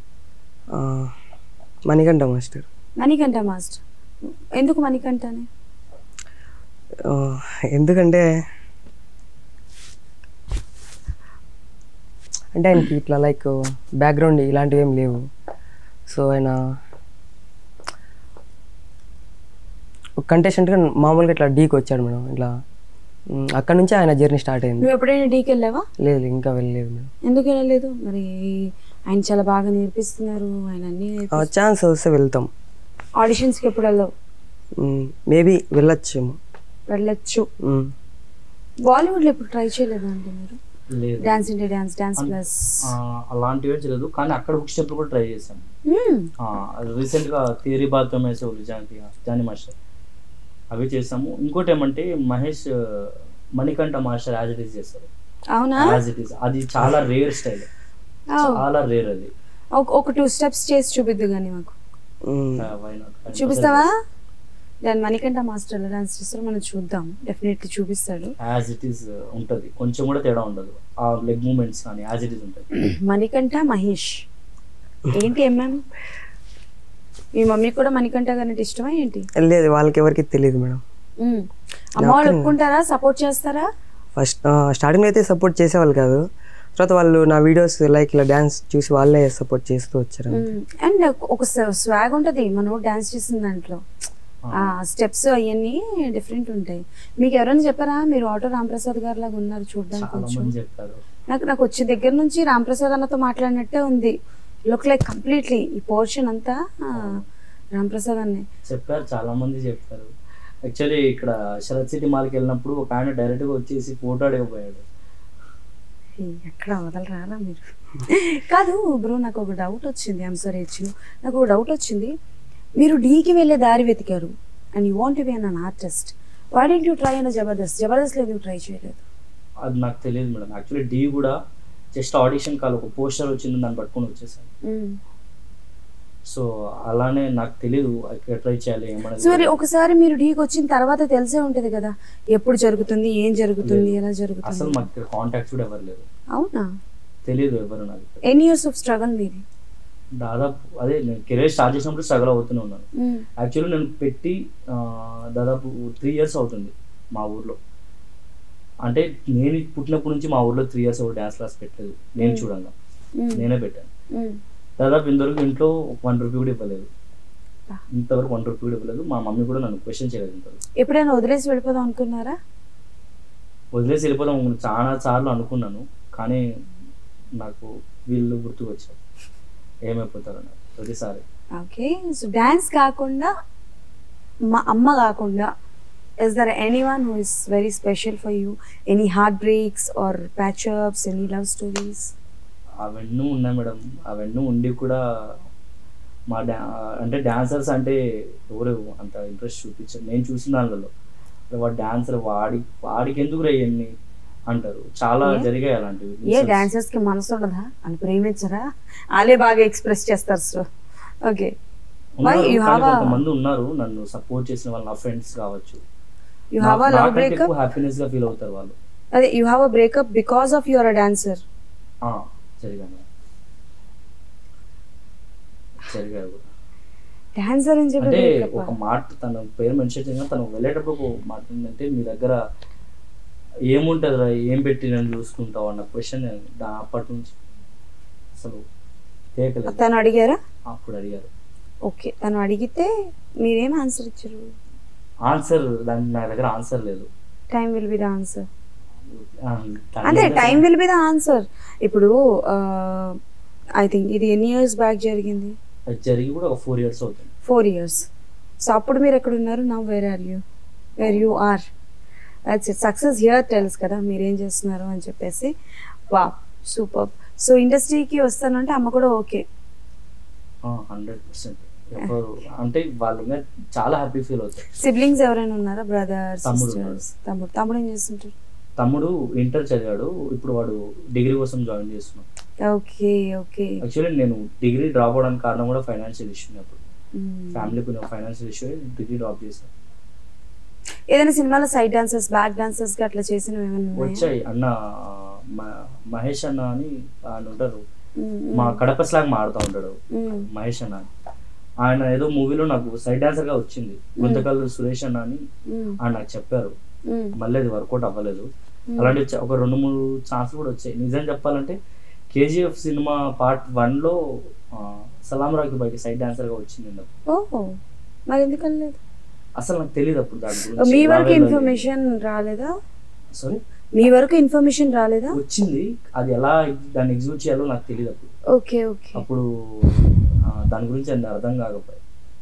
ఆ, మణికంఠ మాస్టర్ మణికంఠ మాస్టర్ ఎందుకు మణికంఠ అని ఆ, ఎందుకంటే అంటే ఆయనకి ఇట్లా లైక్ బ్యాక్గ్రౌండ్ ఇలాంటివి ఏం లేవు సో ఆయన కంటెస్టెంట్గా మామూలుగా ఇట్లా డీకి వచ్చాడు మేడం ఇట్లా ఉమ్, అక్కడ నుంచి ఆయన జర్నీ స్టార్ట్ అయింది నువ్వు ఎప్పుడైనా డీకి వెళ్ళావా లేదు ఇంకా వెళ్ళలేదు మేడం ఎందుకు వెళ్ళలేదు మరి ఆయన చాలా బాగా నేర్పిస్తున్నారు ఆయన అన్ని ఛాన్స్ వస్తే వెళ్తాం ఆడిషన్స్ కి ఎప్పుడు వెళ్ళవు మేబీ వెళ్ళొచ్చేమో వెళ్ళొచ్చు ఉమ్. బాలీవుడ్ లో ఎప్పుడు ట్రై చేయలేదా అండి మీరు లేదు dance India dance dance plus ఆ, అలాంటివి ఏం చేయలేదు కానీ అక్కడ హుక్ స్టెప్ కూడా ట్రై చేశాను రీసెంట్ గా థియరీ బాత్రూమ్ వేసే నిజానికి జాని మాస్టర్ అవి చేసాము ఇంకోటి ఏమంటే Mahesh Manikanta master as it is చేస్తారు అవునా యాజ్ ఇట్ ఈస్ అది చాలా రేర్ స్టైల్ Oh. చాలా రేర్ అది ఒక- ఒక టూ స్టెప్స్ చేసి చూపిద్దు కానీ మాకు ఉమ్. ఆ, why not? చూపిస్తావా దాని మణికంఠ మాస్టర్ ఎలా డాన్స్ చేస్తారో మనం చూద్దాం డెఫినెట్లీ చూపిస్తాడు యాజ్ ఇట్ ఈస్ ఉంటది కొంచెం కూడా తేడా ఉండదు ఆ లెగ్ మూమెంట్స్ కానీ యాజ్ ఇట్ ఈస్ ఉంటుంది మణికంఠ మహేష్ ఏంటి ఎంఎం మీ మమ్మీ కూడా మణికంఠ గారి అంటే ఇష్టమా ఏంటి లేదు వాళ్ళకి ఎవరికి తెలియదు మేడం మ్మ్. అమ్మ వాళ్ళు ఒప్పుకుంటారా సపోర్ట్ చేస్తారా ఫస్ట్ స్టార్టింగ్లో అయితే సపోర్ట్ చేసేవాళ్ళు కాదు తర్వాత వాళ్ళు నా వీడియోస్ లైక్ ఇలా డ్యాన్స్ చూసి వాళ్ళే సపోర్ట్ చేస్తూ వచ్చారు అండ్ ఒక స్వాగ్ ఉంటది మనం డాన్స్ చేసిన దాంట్లో ఆ స్టెప్స్ అవన్నీ డిఫరెంట్ ఉంటాయి మీకు ఎవరైనా చెప్పారా మీరు ఆటో రాంప్రసాద్ గారి లాగా ఉన్నారు చూడడానికి చాలా కొంచెం మంది చెప్పారు నాకు నాకు వచ్చే దగ్గర నుంచి రాంప్రసాద్ అన్నతో మాట్లాడినట్టే ఉంది లుక్ లైక్ కంప్లీట్లీ ఈ పోర్షన్ అంతా ఆ, రాంప్రసాద్ అన్నే చెప్పారు చాలా మంది చెప్పారు యాక్చువల్లీ ఇక్కడ శరత్ సిటీ మాల్కి వెళ్ళినప్పుడు ఒక ఆయన డైరెక్ట్ గా వచ్చేసి ఫోటో అడగపోయాడు ఏ, ఎక్కడ వదలరారా మీరు కాదు బ్రో నాకు ఒక డౌట్ వచ్చింది ఐమ్ సారీ ఇచ్చిన నాకు ఒక డౌట్ వచ్చింది మీరు డీకి వెళ్ళే దారి వెతికారు and you want be an artist why didn't you try అన్న జబర్దస్త్ జబర్దస్త్ లేదు ట్రై చేయలేదు అది నాకు తెలియదు మేడం యాక్చువల్లీ డి కూడా జస్ట్ ఆడిషన్ కాల్ ఒక పోస్టర్ వచ్చింది దాన్ని పట్టుకొని వచ్చేసాను మ్మ్. సో అలానే నాకు తెలియదు ఎట్లా చేయాలి సో మరి ఏమన్నా ఒకసారి మీరు ఢీకి వచ్చిన తర్వాత తెలిసే ఉంటది కదా ఎప్పుడు జరుగుతుంది ఏం జరుగుతుంది ఎలా అసలు జరుగుతుంది మాకు ఇక్కడ కాంటాక్ట్స్ కూడా ఎవరు లేరు అవునా తెలియదు ఎవరు నాకు ఇక్కడ. ఎన్ని ఇయర్స్ ఆఫ్ స్ట్రగల్ మీది దాదాపు అదే నేను కెరీర్ స్టార్ట్ చేసినప్పుడు స్ట్రగుల్ అవుతూనే ఉన్నాను మ్మ్. యాక్చువల్లీ నేను పెట్టి ఆ, దాదాపు త్రీ ఇయర్స్ అవుతుంది మా ఊర్లో అంటే నేను పుట్టినప్పటి నుంచి మా ఊర్లో త్రీ ఇయర్స్ డ్యాన్స్ క్లాస్ పెట్టలేదు నేను మ్మ్. చూడంగా మ్మ్. నేనే పెట్టాను మ్మ్. దాదాపు ఇంతవరకు ఇంట్లో వన్ రూపీ కూడా ఇవ్వలేదు బా. ఇంతవరకు వన్ రూపీ కూడా ఇవ్వలేదు మా మమ్మీ కూడా నన్ను క్వశ్చన్ చేయలేదు ఇంతవరకు ఎప్పుడైనా వదిలేసి వెళ్ళిపోదాం అనుకున్నారా వదిలేసి వెళ్ళిపోదాం అని చాలా సార్లు అనుకున్నాను కానీ నాకు వీళ్ళు గుర్తుకు వచ్చారు ఏమైపోతారు నాకు ప్రతిసారి ఓకే సో డాన్స్ కాకుండా మా అమ్మ కాకుండా is there any one who is very special for you any heart breaks or patchups any love stories అవన్నీ ఉన్నాయి మేడం అవన్నీ ఉండి కూడా మా డా అంటే డాన్సర్స్ అంటే ఎవరు అంత ఇంట్రెస్ట్ చూపించారు నేను చూసిన దానిలో వాడు డాన్సర్ వాడి వాడికి ఎందుకు ఇవన్నీ అంటారు చాలా ఏ? జరిగాయి అలాంటివి ఏ incidents. డాన్సర్స్ కి మనసు ఉండదా అని ప్రేమించరా వాళ్ళే బాగా ఎక్స్ప్రెస్ చేస్తారు సో ఓకే ఉన్నారు, Why? You కానీ have a- కొంతమంది ఉన్నారు నన్ను సపోర్ట్ చేసిన వాళ్ళు నా ఫ్రెండ్స్ కావచ్చు యూ హ్యావ్ అ లవ్ నాకంటే బ్రేకప్ ఎక్కువ హ్యాపీనెస్ గా ఫీల్ అవుతారు వాళ్ళు అదే you have a breakup because of your a dancer ఆ, జరిగాను జరిగాయి కూడా డాన్సర్ అని చెప్పి అంటే breakup ఒక ఆ? మాట తన పేరు మెన్షన్ చేయగా తను వెళ్ళేటప్పుడు ఒక మాట ఏంటంటే మీ దగ్గర ఏముంటుందిరా ఏం పెట్టి నన్ను చూసుకుంటావు అన్న క్వశ్చన్ అప్పటి నుంచి అసలు తేకలేదు తను అడిగారా అప్పుడు అడిగారు ఓకే తను అడిగితే మీరేం ఆన్సర్ ఇచ్చారు ఆన్సర్ దాని నా దగ్గర ఆన్సర్ లేదు time will be the answer ఆ, దాని అంటే దగ్గర- time will be the answer ఇప్పుడు ఐ థింక్ ఇది ఎన్ని ఇయర్స్ బ్యాక్ జరిగింది అది జరిగి కూడా ఒక ఫోర్ ఇయర్స్ అవుతుంది ఫోర్ ఇయర్స్ సో అప్పుడు మీరు ఎక్కడ ఉన్నారు నా where are you where you are that's it success here tells కదా మీరు ఏం చేస్తున్నారు అని చెప్పేసి వా సూపర్ సో ఇండస్ట్రీకి వస్తానంటే అమ్మ కూడా ఓకే హండ్రెడ్ పర్సెంట్ ఎవరు అంటే వాళ్ళు ఇంకా చాలా హ్యాపీ ఫీల్ అవుతారు సిబ్లింగ్స్ ఎవరైనా ఉన్నారా బ్రదర్స్ తమ్ముడు సిస్టర్స్ తమ్ముడు తమ్ముడు ఏం చేస్తుంటారు తమ్ముడు ఇంటర్ చదివాడు ఇప్పుడు వాడు డిగ్రీ కోసం జాయిన్ చేస్తున్నాడు ఓకే ఓకే యాక్చువల్లీ నేను డిగ్రీ డ్రాప్ అవడానికి కారణం కూడా ఫైనాన్షియల్ ఇష్యూ అప్పుడు ఫ్యామిలీ కొంచెం ఫైనాన్షియల్ ఇష్యూ డిగ్రీ డ్రాప్ చేశాను ఏదైనా సినిమాలో సైడ్ డాన్సర్స్ బ్యాక్ డాన్సర్స్ గా అట్లా చేసినవి ఏమైనా ఉన్నాయా? వచ్చాయి అన్న మ- మహేష్ అన్న అని ఆయన ఉంటారు మ్మ్, మా మ్మ్, కడప స్లాగ్ మాడుతూ ఉంటాడు మ్మ్, మహేష్ అన్న అని. ఆయన ఏదో మూవీలో నాకు సైడ్ డాన్సర్ గా వచ్చింది గుంతకల్లు సురేష్ అన్న అని మ్మ్, ఆయన నాకు చెప్పారు మ్మ్, మళ్ళీ అది వర్కౌట్ అవ్వలేదు మ్మ్. అలాంటి చ- ఒక రెండు మూడు ఛాన్స్ కూడా వచ్చాయి నిజం చెప్పాలంటే కేజీఎఫ్ సినిమా పార్ట్ వన్ లో ఆ, సలాం రాకి బయట సైడ్ డాన్సర్ గా వచ్చింది నాకు. ఓహో మరి ఎందుకనలేదు అసలు నాకు తెలియదు అప్పుడు దాని మీ వరకు గురించి ఇన్ఫర్మేషన్ రాలేదా సారీ మీ వరకు ఇన్ఫర్మేషన్ రాలేదా వచ్చింది అది ఎలా దాన్ని ఎగ్జిక్యూట్ చేయాలో నాకు తెలియదు అప్పుడు ఓకే ఓకే అప్పుడు ఆ, దాని గురించి అది అర్థం కాకపోయి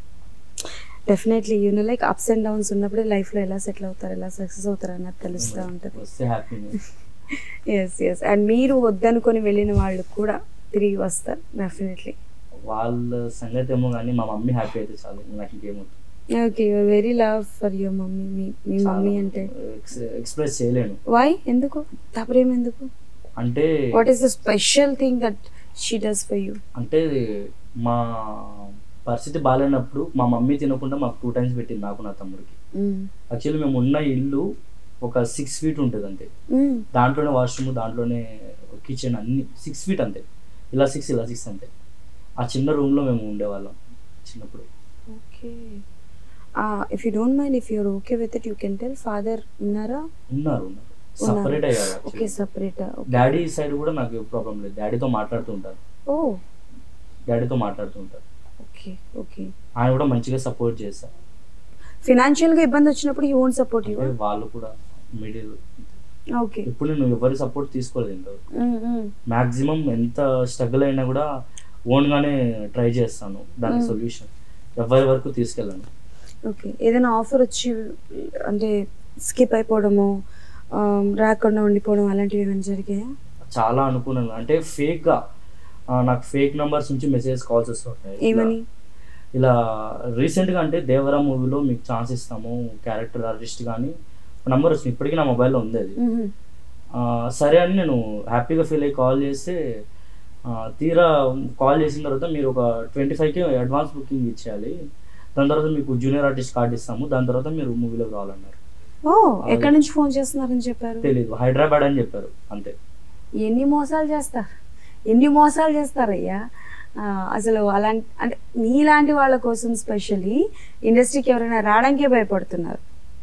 definitely you know like ups and downs ఉన్నప్పుడే లైఫ్ లో ఎలా సెటిల్ అవుతారు ఎలా సక్సెస్ అవుతారు అన్నది తెలుస్తూ ఉంటుంది వస్తే హ్యాపీ ఎస్ ఎస్ అండ్ మీరు వద్దనుకొని వెళ్ళిన వాళ్ళు కూడా తిరిగి వస్తారు డెఫినెట్లీ వాళ్ళ సంగతి ఏమో కానీ మా మమ్మీ హ్యాపీ అయితే చాలు నాకు ఇంకేమవుతుంది okay your very love for your mummy మీ మీ మమ్మీ అంటే ఎక్స్ప్రెస్ చేయలేను వై ఎందుకు తపరేం ఎందుకు అంటే what is the special thing that she does for you అంటే మా పరిస్థితి బాగాలేనప్పుడు మా మమ్మీ తినకుండా మాకు టూ టైమ్స్ పెట్టింది నాకు నా తమ్ముడికి యాక్చువల్లీ మేము ఉన్న ఇల్లు ఒక సిక్స్ ఫీట్ ఉంటుంది అంతే దాంట్లోనే వాష్రూమ్ దాంట్లోనే కిచెన్ అన్ని సిక్స్ ఫీట్ అంతే ఇలా సిక్స్ ఇలా సిక్స్ అంతే ఆ చిన్న రూమ్లో మేము ఉండేవాళ్ళం చిన్నప్పుడు okay if you don't mind if you're okay with it you can tell father ఉన్నారా ఉన్నారు ఉన్నారు సపరేట్ అయ్యారు ఓకే సపరేట్ డాడీ సైడ్ కూడా నాకు ప్రాబ్లం లేదు డాడీతో మాట్లాడుతూ ఉంటారు ఓ డాడీతో మాట్లాడుతూ ఉంటారు ఓకే ఓకే ఆయన కూడా మంచిగా సపోర్ట్ చేస్తారు ఫినాన్షియల్ గా ఇబ్బంది వచ్చినప్పుడు యూ ఓంట్ సపోర్ట్ యూ అంటే వాళ్ళు కూడా మిడిల్ ఓకే ఇప్పుడు నేను ఎవరి సపోర్ట్ తీసుకోలేదు ఇంతవరకు మాక్సిమం ఎంత స్ట్రగుల్ అయినా కూడా ఓన్ గానే ట్రై చేస్తాను దానికి Mm. సొల్యూషన్ ఎవరి వరకు తీసుకెళ్ళాను ఓకే ఏదైనా ఆఫర్ వచ్చి అంటే స్కిప్ అయిపోవడము um, రాకుండా ఉండిపోవడం అలాంటివి ఏమైనా జరిగాయా చాలా అనుకున్నాను అంటే ఫేక్ గా ఆ, నాకు ఫేక్ నంబర్స్ నుంచి మెసేజ్ కాల్స్ వస్తుంటాయి ఇలా- ఏమని ఇలా రీసెంట్ గా అంటే దేవరా మూవీలో మీకు ఛాన్స్ ఇస్తాము క్యారెక్టర్ ఆర్టిస్ట్ కానీ నంబర్ వచ్చింది ఇప్పటికీ నా మొబైల్లో ఉంది అది మ్మ్. ఆ, సరే అని నేను హ్యాపీగా ఫీల్ అయ్యి కాల్ చేస్తే ఆ, తీరా కాల్ చేసిన తర్వాత మీరు ఒక ట్వంటీ ఫైవ్కి అడ్వాన్స్ బుకింగ్ ఇచ్చేయాలి దాని తర్వాత మీకు జూనియర్ ఆర్టిస్ట్ కార్డ్ ఇస్తాము దాని తర్వాత మీరు మూవీలోకి రావాలన్నారు ఓ ఎక్కడి నుంచి ఫోన్ చేస్తున్నారని చెప్పారు తెలీదు హైదరాబాద్ అని చెప్పారు అంతే ఎన్ని మోసాలు చేస్తారు ఎన్ని మోసాలు చేస్తారయ్యా ఆ, అసలు అలాంటి అంటే నీలాంటి వాళ్ళ కోసం స్పెషల్లీ ఇండస్ట్రీకి ఎవరైనా రావడానికే భయపడుతున్నారు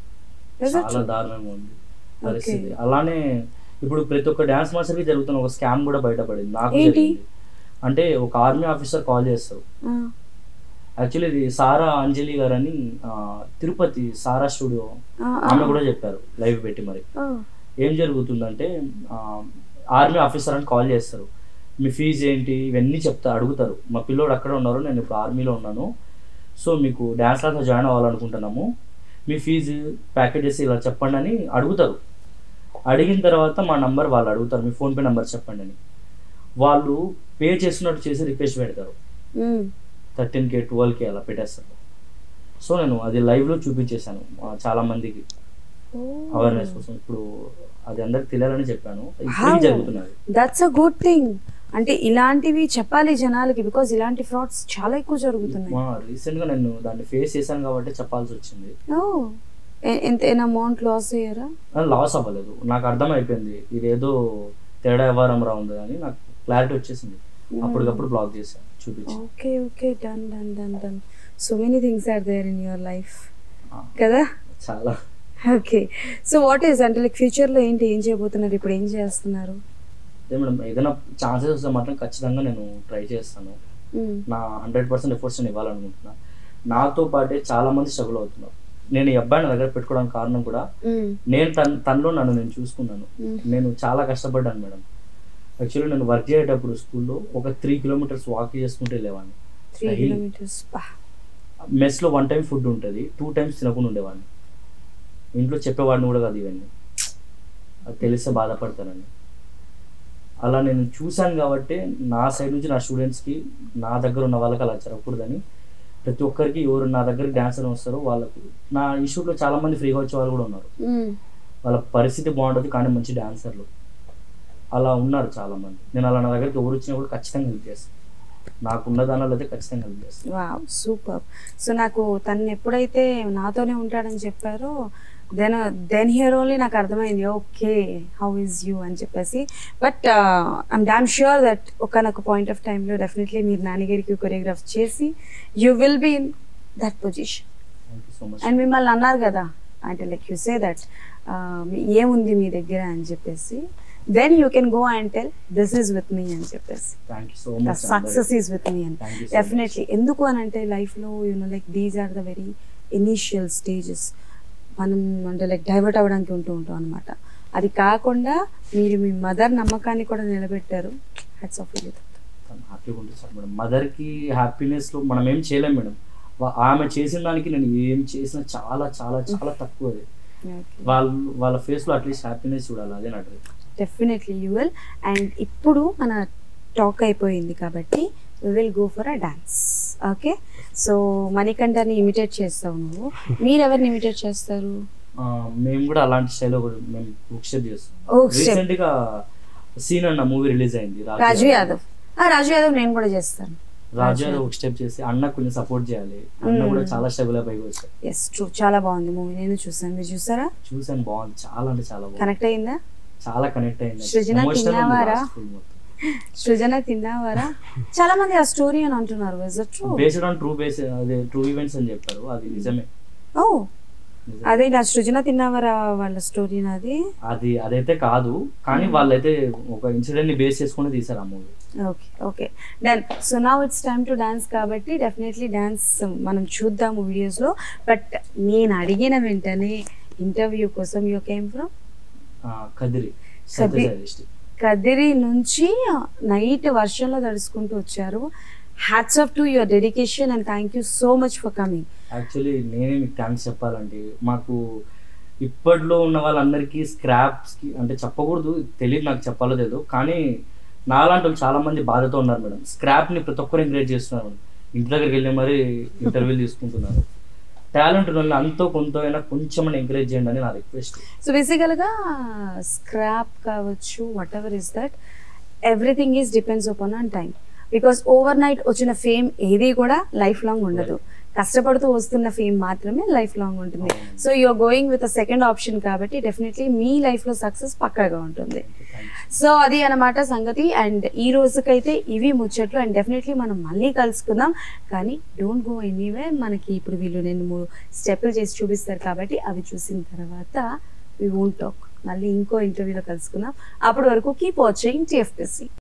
Is it చాలా true? దారుణంగా ఉంది పరిస్థితి అలానే ఇప్పుడు ప్రతి ఒక్క డ్యాన్స్ మాస్టర్ కి జరుగుతున్న ఒక స్కామ్ కూడా బయటపడింది నాకు ఏంటి? జరిగింది అంటే ఒక ఆర్మీ ఆఫీసర్ కాల్ చేస్తారు ఆ, యాక్చువల్లీ ఇది సారా అంజలి గారు అని ఆ, తిరుపతి సారా స్టూడియో ఆ, ఆ. ఆమె కూడా చెప్పారు లైవ్ పెట్టి మరి ఓ, ఏం జరుగుతుందంటే ఆ, ఆర్మీ ఆఫీసర్ అని కాల్ చేస్తారు మీ ఫీజు ఏంటి ఇవన్నీ చెప్తా అడుగుతారు మా పిల్లోడు అక్కడ ఉన్నారు నేను ఇప్పుడు ఆర్మీలో ఉన్నాను సో మీకు డ్యాన్స్ క్లాస్లో జాయిన్ అవ్వాలనుకుంటున్నాము మీ ఫీజు ప్యాకేజెస్ ఇలా చెప్పండి అని అడుగుతారు అడిగిన తర్వాత మా నంబర్ వాళ్ళు అడుగుతారు మీ ఫోన్పే నెంబర్ చెప్పండి అని వాళ్ళు పే చేస్తున్నట్టు చేసి రిక్వెస్ట్ పెడతారు ఉమ్, థర్టీన్ కే ట్వెల్వ్ కే అలా పెట్టేస్తారు సో నేను అది లైవ్లో చూపించేశాను ఆ, చాలా మందికి ఓ. అవేర్నెస్ కోసం ఇప్పుడు అది అందరికి తెలియాలని చెప్పాను How? ఇప్పటికీ జరుగుతున్నది దట్స్ అ గుడ్ థింగ్ అంటే ఇలాంటివి చెప్పాలి జనాలకి బికాజ్ ఇలాంటి ఫ్రాడ్స్ చాలా ఎక్కువ జరుగుతున్నాయి రీసెంట్ గా నేను దాన్ని ఫేస్ చేశాను కాబట్టి చెప్పాల్సి వచ్చింది ఓ ఎ- ఎంత ఏమైనా అమౌంట్ లాస్ అయ్యారా లాస్ అవ్వలేదు నాకు అర్థం అయిపోయింది ఇదేదో తేడా వ్యవహారం రా ఉంది అని నాకు క్లారిటీ వచ్చేసింది అప్పటికప్పుడు బ్లాక్ చేశాను చూపించి okay okay done done done done so many things are there in your life ఆ, కదా చాలా ఓకే సో వాట్ ఈస్ అంటే లైక్ ఫ్యూచర్లో ఏంటి ఏం చేయబోతున్నారు ఇప్పుడు ఏం చేస్తున్నారు అదే మేడం ఏదైనా ఛాన్సెస్ వస్తే మాత్రం ఖచ్చితంగా నేను ట్రై చేస్తాను మ్మ్. నా హండ్రెడ్ పర్సెంట్ ఎఫర్ట్స్ నేను ఇవ్వాలనుకుంటున్నా నాతో పాటే చాలా మంది స్ట్రగుల్ అవుతున్నారు నేను ఈ అబ్బాయిని నా దగ్గర పెట్టుకోవడానికి కారణం కూడా మ్మ్. నేను తన తనలో నన్ను నేను చూసుకున్నాను మ్మ్. నేను చాలా కష్టపడ్డాను మేడం యాక్చువల్లీ నేను వర్క్ చేసేటప్పుడు స్కూల్లో ఒక త్రీ కిలోమీటర్స్ వాక్ చేసుకుంటూ వెళ్ళేవాడిని త్రీ Daily. కిలోమీటర్స్ బా మెస్లో వన్ టైం ఫుడ్ ఉంటుంది టూ టైమ్స్ తినకుండా ఉండేవాడిని ఇంట్లో చెప్పేవాడిని కూడా కాదు ఇవన్నీ అది తెలిస్తే బాధపడతానని అలా నేను చూశాను కాబట్టి నా సైడ్ నుంచి నా స్టూడెంట్స్కి నా దగ్గర ఉన్న వాళ్ళకి అలా జరగకూడదని ప్రతి ఒక్కరికి ఎవరు నా దగ్గరికి డాన్సర్ వస్తారో వాళ్ళకు నా ఇన్స్టిట్యూట్లో చాలా మంది ఫ్రీగా వచ్చే వాళ్ళు కూడా ఉన్నారు మ్మ్. వాళ్ళ పరిస్థితి బాగుంటుంది కానీ మంచి డాన్సర్లు అలా ఉన్నారు చాలా మంది నేను అలా నా దగ్గరికి ఎవరు వచ్చినా కూడా ఖచ్చితంగా హెల్ప్ చేస్తాను నాకున్న దానిలో అయితే ఖచ్చితంగా హెల్ప్ చేస్తాను వావ్ సూపర్ సో నాకు తను ఎప్పుడైతే నాతోనే ఉంటాడని చెప్పారో దెన్ దెన్ హియర్ ఓన్లీ నాకు అర్థమైంది ఓకే హౌ ఈజ్ యూ అని చెప్పేసి but I'm damn sure that ఒకనొక పాయింట్ ఆఫ్ టైంలో డెఫినెట్లీ మీరు నాన్నగారికి కొరియోగ్రాఫ్ చేసి you will be in that position thank you so much and మిమ్మల్ని అన్నారు కదా అంటే లైక్ యూ సే దట్ ఏముంది మీ దగ్గర అని చెప్పేసి then you can go and tell this is with me అని చెప్పేసి thank you so the much success is with me అని Thank you so డెఫినెట్లీ ఎందుకు అని అంటే లైఫ్లో you know like these are the very initial stages మనం అంటే లైక్ డైవర్ట్ అవ్వడానికి ఉంటూ ఉంటాం అనమాట అది కాకుండా మీరు మీ మదర్ నమ్మకాన్ని కూడా నిలబెట్టారు హ్యాట్స్ ఆఫ్ హ్యాపీగా ఉంటుంది సార్ మేడం మదర్కి హ్యాపీనెస్లో మనం ఏం చేయలేం మేడం వా- ఆమె చేసిన దానికి నేను ఏం చేసినా చాలా చాలా చాలా తక్కువ అది వాళ్ళు వాళ్ళ ఫేస్లో అట్లీస్ట్ హ్యాపీనెస్ చూడాలి అదే నా dream definitely you will and ఇప్పుడు మన టాక్ అయిపోయింది కాబట్టి will go for a dance okay so మణికంఠని ఇమిటేట్ చేస్తావు నువ్వు మీరు ఎవరిని ఇమిటేట్ చేస్తారు ఆ, మేము కూడా అలాంటి స్టైల్ ఒకటి మేము బుక్ స్టెప్ చేస్తాం Hook step. రీసెంట్ గా సీన్ అన్న మూవీ రిలీజ్ అయింది రాజు యాదవ్ ఆ, రాజు యాదవ్ నేను కూడా చేస్తాను రాజు యాదవ్ ఒక స్టెప్ చేసి అన్న కొంచెం సపోర్ట్ చేయాలి అన్న Mm. కూడా చాలా స్టెబుల్ పైకి వచ్చాయి ఎస్ ట్రూ చాలా బాగుంది మూవీ నేను చూసాను మీరు చూసారా చూసాను బాగుంది చాలా అంటే చాలా బాగుంది కనెక్ట్ అయిందా చాలా కనెక్ట్ అయింది సృజన Emotional ఉంది తిన్నావారా? last full మొత్తం. సృజన తిన్నావారా చాలా మంది ఆ స్టోరీ అని అంటున్నారు is it true based on true base అదే ట్రూ ఈవెంట్స్ అని చెప్పారు అది నిజమే ఓ నిజమే. అదే నా సృజన తిన్నావారా వాళ్ళ స్టోరీ నాది అది అదైతే కాదు కానీ వాళ్ళైతే ఒక ఇన్సిడెంట్ ని బేస్ చేసుకుని తీసారు ఆ movie okay okay done so నా ఇట్స్ టైమ్ టు డాన్స్ కాబట్టి డెఫినెట్లీ డాన్స్ మనం చూద్దాము వీడియోస్లో బట్ నేను అడిగిన వెంటనే ఇంటర్వ్యూ కోసం you came from Kadiri Kadiri. Sathya Sai district Kadiri నుంచి నైట్ వర్షంలో తడుచుకుంటూ వచ్చారు hats off to your dedication and thank you so much for coming actually నేనే మీకు థ్యాంక్స్ చెప్పాలండి మాకు ఇప్పట్లో ఉన్న వాళ్ళందరికీ స్క్రాప్స్కి అంటే చెప్పకూడదు తెలియదు నాకు చెప్పాలో తెలియదు కానీ నాలాంటి వాళ్ళు చాలా మంది బాధతో ఉన్నారు మేడం స్క్రాప్ని ప్రతి ఒక్కరు ఎంకరేజ్ చేస్తున్నారు మేడం ఇంటి దగ్గరికి వెళ్ళి మరి ఇంటర్వ్యూలు తీసుకుంటున్నారు టాలెంట్ ఉన్న వాళ్ళు అంతో కొంత అయినా కొంచెం ఎంకరేజ్ చేయండి అని నా రిక్వెస్ట్ సో బేసికల్గా స్క్రాప్ కావచ్చు whatever is that everything is depends upon on time because overnight వచ్చిన ఫేమ్ ఏది కూడా లైఫ్ లాంగ్ ఉండదు కష్టపడుతూ వస్తున్న ఫేమ్ మాత్రమే లైఫ్ లాంగ్ ఉంటుంది so you're going with a second option కాబట్టి డెఫినెట్లీ మీ లైఫ్లో సక్సెస్ పక్కాగా ఉంటుంది సో అది అన్నమాట సంగతి అండ్ ఈ రోజుకైతే ఇవి ముచ్చట్లు అండ్ డెఫినెట్లీ మనం మళ్ళీ కలుసుకుందాం కానీ డోంట్ గో ఎనీవే మనకి ఇప్పుడు వీళ్ళు నేను మూడు స్టెప్పులు చేసి చూపిస్తారు కాబట్టి అవి చూసిన తర్వాత వి వోంట్ టాక్ మళ్ళీ ఇంకో ఇంటర్వ్యూలో కలుసుకుందాం అప్పటి వరకు కీప్ వాచింగ్ టిఎఫ్పిసి